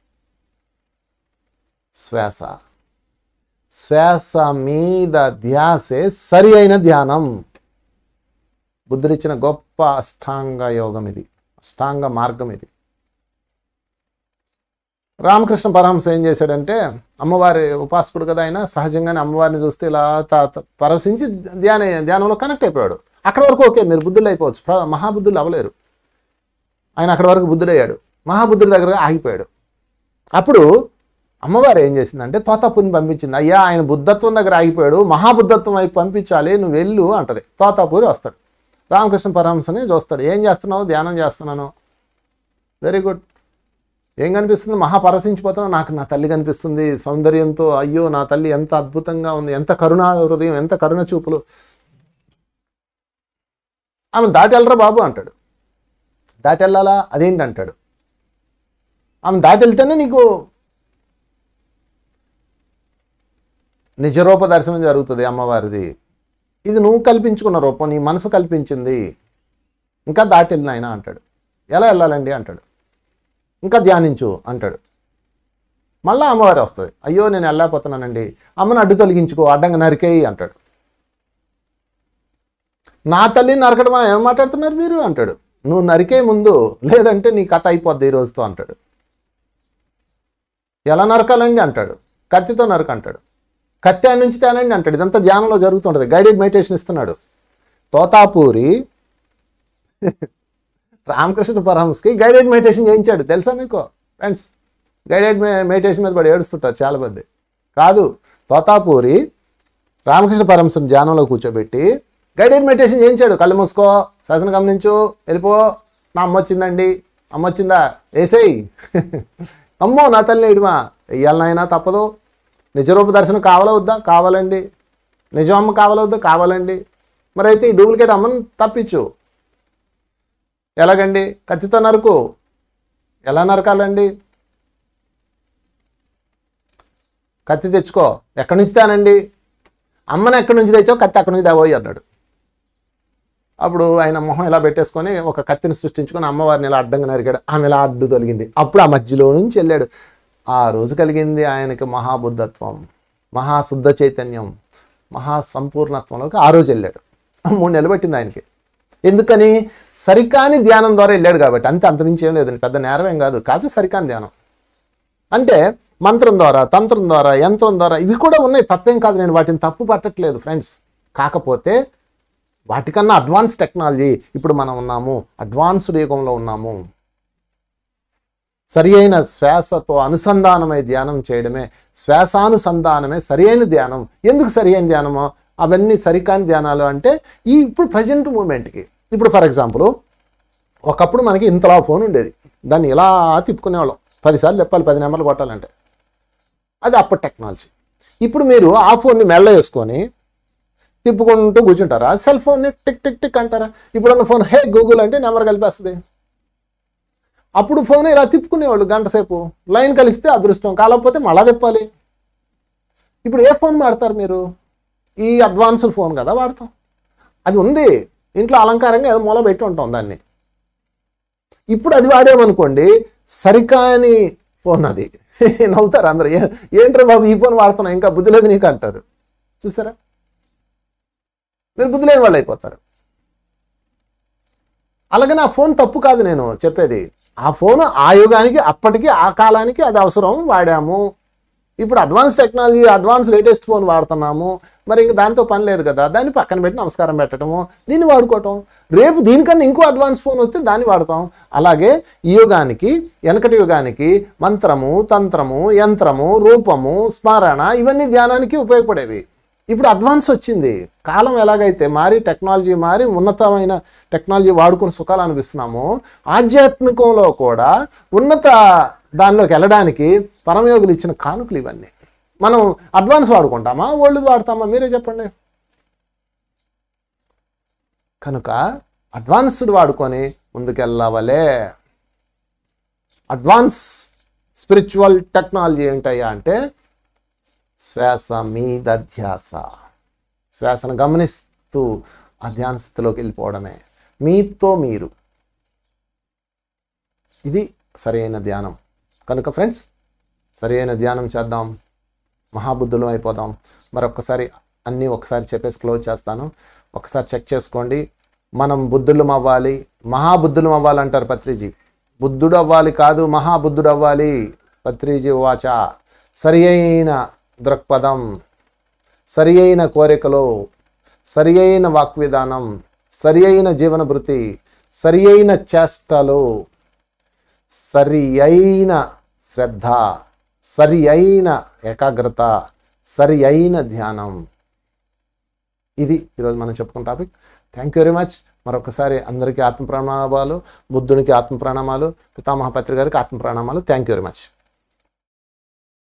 శ్వాస శ్వాస మీద ధ్యాసే సరి అయిన ధ్యానం బుద్ధుడిచ్చిన గొప్ప అష్టాంగ యోగం ఇది అష్టాంగ మార్గం ఇది రామకృష్ణ పరమహంస ఏం చేశాడంటే అమ్మవారి ఉపాసకుడు కదా ఆయన సహజంగానే అమ్మవారిని చూస్తే ఇలా త- త- పరవశించి ధ్యాన ధ్యానంలో కనెక్ట్ అయిపోయాడు అక్కడ వరకు ఓకే మీరు బుద్ధులు అయిపోవచ్చు ప్ర- మహాబుద్ధులు అవ్వలేరు ఆయన అక్కడ వరకు బుద్ధుడయ్యాడు మహాబుద్ధుడి దగ్గర ఆగిపోయాడు అప్పుడు అమ్మవారు ఏం చేసిందంటే తోతాపూరిని పంపించింది అయ్యా ఆయన బుద్ధత్వం దగ్గర ఆగిపోయాడు మహాబుద్ధత్వం వైపు పంపించాలి నువ్వు వెళ్ళు అంటది తోతాపూరి వస్తాడు రామకృష్ణ పరమహంసని చూస్తాడు ఏం చేస్తున్నావు ధ్యానం చేస్తున్నాను వెరీ గుడ్ ఏం కనిపిస్తుంది మహా పరవశించిపోతున్నా నాకు నా తల్లి కనిపిస్తుంది సౌందర్యంతో అయ్యో నా తల్లి ఎంత అద్భుతంగా ఉంది ఎంత కరుణా హృదయం ఎంత కరుణ చూపులు ఆమె దాటి వెళ్ళరా బాబు అంటాడు దాటి వెళ్ళాలా అదేంటి అంటాడు ఆమె దాటి వెళ్తేనే నీకు నిజరూప దర్శనం జరుగుతుంది అమ్మవారిది ఇది నువ్వు కల్పించుకున్న రూపం నీ మనసు కల్పించింది ఇంకా దాటి వెళ్ళిన ఆయన అంటాడు ఎలా వెళ్ళాలండి అంటాడు ఇంకా ధ్యానించు అంటాడు మళ్ళా అమ్మవారి వస్తుంది అయ్యో నేను వెళ్ళలేకపోతున్నానండి అమ్మని అడ్డు తొలగించుకో అడ్డంగా నరికేయి అంటాడు నా తల్లిని నరకడమా ఏం మాట్లాడుతున్నారు మీరు అంటాడు నువ్వు నరికే ముందు లేదంటే నీ కథ అయిపోద్ది ఈ రోజుతో అంటాడు ఎలా నరకాలండి అంటాడు కత్తితో నరక అంటాడు కత్తి ఆయన నుంచి తేనండి అంటాడు ఇదంతా ధ్యానంలో జరుగుతుంటుంది గైడెడ్ మెడిటేషన్ ఇస్తున్నాడు తోతాపూరి రామకృష్ణ పరహంస్కి గైడెడ్ మెడిటేషన్ చేయించాడు తెలుసా మీకు ఫ్రెండ్స్ గైడెడ్ మెడిటేషన్ మీద పడి ఏడుస్తుంటారు చాలా మంది కాదు తోతాపూరి రామకృష్ణ పరమహంసని ధ్యానంలో కూర్చోబెట్టి గైడెడ్ మెడిటేషన్ చేయించాడు కళ్ళు మూసుకో శాసన గమనించు వెళ్ళిపో నా అమ్మ వచ్చిందండి అమ్మ వచ్చిందా వేసేయి అమ్మో నా తల్లి ఇడిమా వెయ్యాలనైనా తప్పదు నిజరూప దర్శనం కావాలా వద్దా కావాలండి నిజం అమ్మ కావాలా వద్దా కావాలండి మరి అయితే ఈ డూప్లికేట్ అమ్మని తప్పించు ఎలాగండి కత్తితో నరకు ఎలా నరకాలండి కత్తి తెచ్చుకో ఎక్కడి నుంచి తేనండి అమ్మని ఎక్కడి నుంచి తెచ్చావు కత్తి అక్కడి నుంచి తేవోయి అన్నాడు అప్పుడు ఆయన మొహం ఇలా పెట్టేసుకొని ఒక కత్తిని సృష్టించుకొని అమ్మవారిని ఇలా అడ్డంగా నరికాడు ఆమె ఇలా అడ్డు తొలగింది అప్పుడు ఆ మధ్యలో నుంచి వెళ్ళాడు ఆ రోజు కలిగింది ఆయనకి మహాబుద్ధత్వం మహాశుద్ధ చైతన్యం మహా సంపూర్ణత్వంలోకి ఆ రోజు వెళ్ళాడు మూడు నెలలు పట్టింది ఆయనకి ఎందుకని సరికాని ధ్యానం ద్వారా వెళ్ళాడు కాబట్టి అంతే అంతమించి ఏం లేదండి పెద్ద నేరమేం కాదు కాదు సరికాని ధ్యానం అంటే మంత్రం ద్వారా తంత్రం ద్వారా యంత్రం ద్వారా ఇవి కూడా ఉన్నాయి తప్పేం కాదు నేను వాటిని తప్పు పట్టట్లేదు ఫ్రెండ్స్ కాకపోతే వాటికన్నా అడ్వాన్స్ టెక్నాలజీ ఇప్పుడు మనం ఉన్నాము అడ్వాన్స్డ్ యుగంలో ఉన్నాము సరి అయిన శ్వాసతో అనుసంధానమై ధ్యానం చేయడమే శ్వాసానుసంధానమే సరి అయిన ధ్యానం ఎందుకు సరి అయిన ధ్యానమో అవన్నీ సరికాని ధ్యానాలు అంటే ఈ ఇప్పుడు ప్రజెంట్ మూమెంట్కి ఇప్పుడు ఫర్ ఎగ్జాంపుల్ ఒకప్పుడు మనకి ఇంతలా ఫోన్ ఉండేది దాన్ని ఇలా తిప్పుకునేవాళ్ళం పదిసార్లు చెప్పాలి పది నెంబర్లు కొట్టాలంటే అది అప్పటి టెక్నాలజీ ఇప్పుడు మీరు ఆ ఫోన్ని మెల్ల వేసుకొని తిప్పుకుంటూ కూర్చుంటారా సెల్ ఫోన్ని టిక్ టిక్ టిక్ అంటారా ఇప్పుడున్న ఫోన్ హే గూగుల్ అంటే నెంబర్ కలిపేస్తుంది అప్పుడు ఫోన్ ఇలా తిప్పుకునేవాళ్ళు గంట సేపు లైన్ కలిస్తే అదృష్టం కాలకపోతే మళ్ళా తిప్పాలి ఇప్పుడు ఏ ఫోన్ వాడతారు మీరు ఈ అడ్వాన్స్డ్ ఫోన్ కదా వాడతాం అది ఉంది ఇంట్లో అలంకారంగా ఏదో మూల పెట్టి ఉంటాం దాన్ని ఇప్పుడు అది వాడామనుకోండి సరికాని ఫోన్ అది నవ్వుతారు అందరు "ఏ- ఏంట్రా బాబు ఈ ఫోన్ వాడుతున్నావు ఇంకా బుద్ధి లేదు నీకు అంటారు చూసారా మీరు బుద్ధి లేని వాళ్ళు అయిపోతారు అలాగే నా ఫోన్ తప్పు కాదు నేను చెప్పేది ఆ ఫోన్ ఆ యుగానికి అప్పటికి ఆ కాలానికి అది అవసరం వాడాము ఇప్పుడు advance technology advance latest phone వాడుతున్నాము మరి ఇంక దాంతో పని లేదు కదా దాన్ని పక్కన పెట్టి నమస్కారం పెట్టడము దీన్ని వాడుకోవటం రేపు దీనికన్నా ఇంకో అడ్వాన్స్ ఫోన్ వస్తే దాన్ని వాడతాం అలాగే ఈ యుగానికి వెనకటి యుగానికి మంత్రము తంత్రము యంత్రము రూపము స్మరణ ఇవన్నీ ధ్యానానికి ఉపయోగపడేవి ఇప్పుడు అడ్వాన్స్ వచ్చింది కాలం ఎలాగైతే మారి టెక్నాలజీ మారి ఉన్నతమైన టెక్నాలజీ వాడుకుని సుఖాలు అనిపిస్తున్నామో ఆధ్యాత్మికంలో కూడా ఉన్నత దానిలోకి వెళ్ళడానికి పరమయోగులు ఇచ్చిన కానుకలు ఇవన్నీ మనం అడ్వాన్స్ వాడుకుంటామా ఓల్డ్ వాడతామా మీరే చెప్పండి కనుక అడ్వాన్స్డ్ వాడుకొని ముందుకెళ్ళవలే అడ్వాన్స్ స్పిరిచువల్ టెక్నాలజీ ఏంటయ్యా అంటే శ్వాస మీద ధ్యాస శ్వాసను గమనిస్తూ ఆ ధ్యాన స్థితిలోకి వెళ్ళిపోవడమే మీతో మీరు ఇది సరైన ధ్యానం కనుక ఫ్రెండ్స్ సరైన ధ్యానం చేద్దాం మహాబుద్ధులు అయిపోదాం మరొకసారి అన్నీ ఒకసారి చెప్పేసి క్లోజ్ చేస్తాను ఒకసారి చెక్ చేసుకోండి మనం బుద్ధులం అవ్వాలి మహాబుద్ధులం అవ్వాలంటారు పత్రిజీ బుద్ధుడు అవ్వాలి కాదు మహాబుద్ధుడు అవ్వాలి పత్రిజీ వాచ సరి అయిన దృక్పథం సరి అయిన కోరికలు సరి అయిన వాక్విధానం సరి అయిన జీవన భృతి సరి అయిన చేష్టలు సరి అయిన శ్రద్ధ సరి అయిన ఏకాగ్రత సరి అయిన ధ్యానం ఇది ఈరోజు మనం చెప్పుకున్న topic thank you very much మరొకసారి అందరికీ ఆత్మ ప్రణామాలు బుద్ధునికి ఆత్మ ప్రణామాలు పితామహపత్రి గారికి ఆత్మ ప్రణామాలు థ్యాంక్ యూ వెరీ మచ్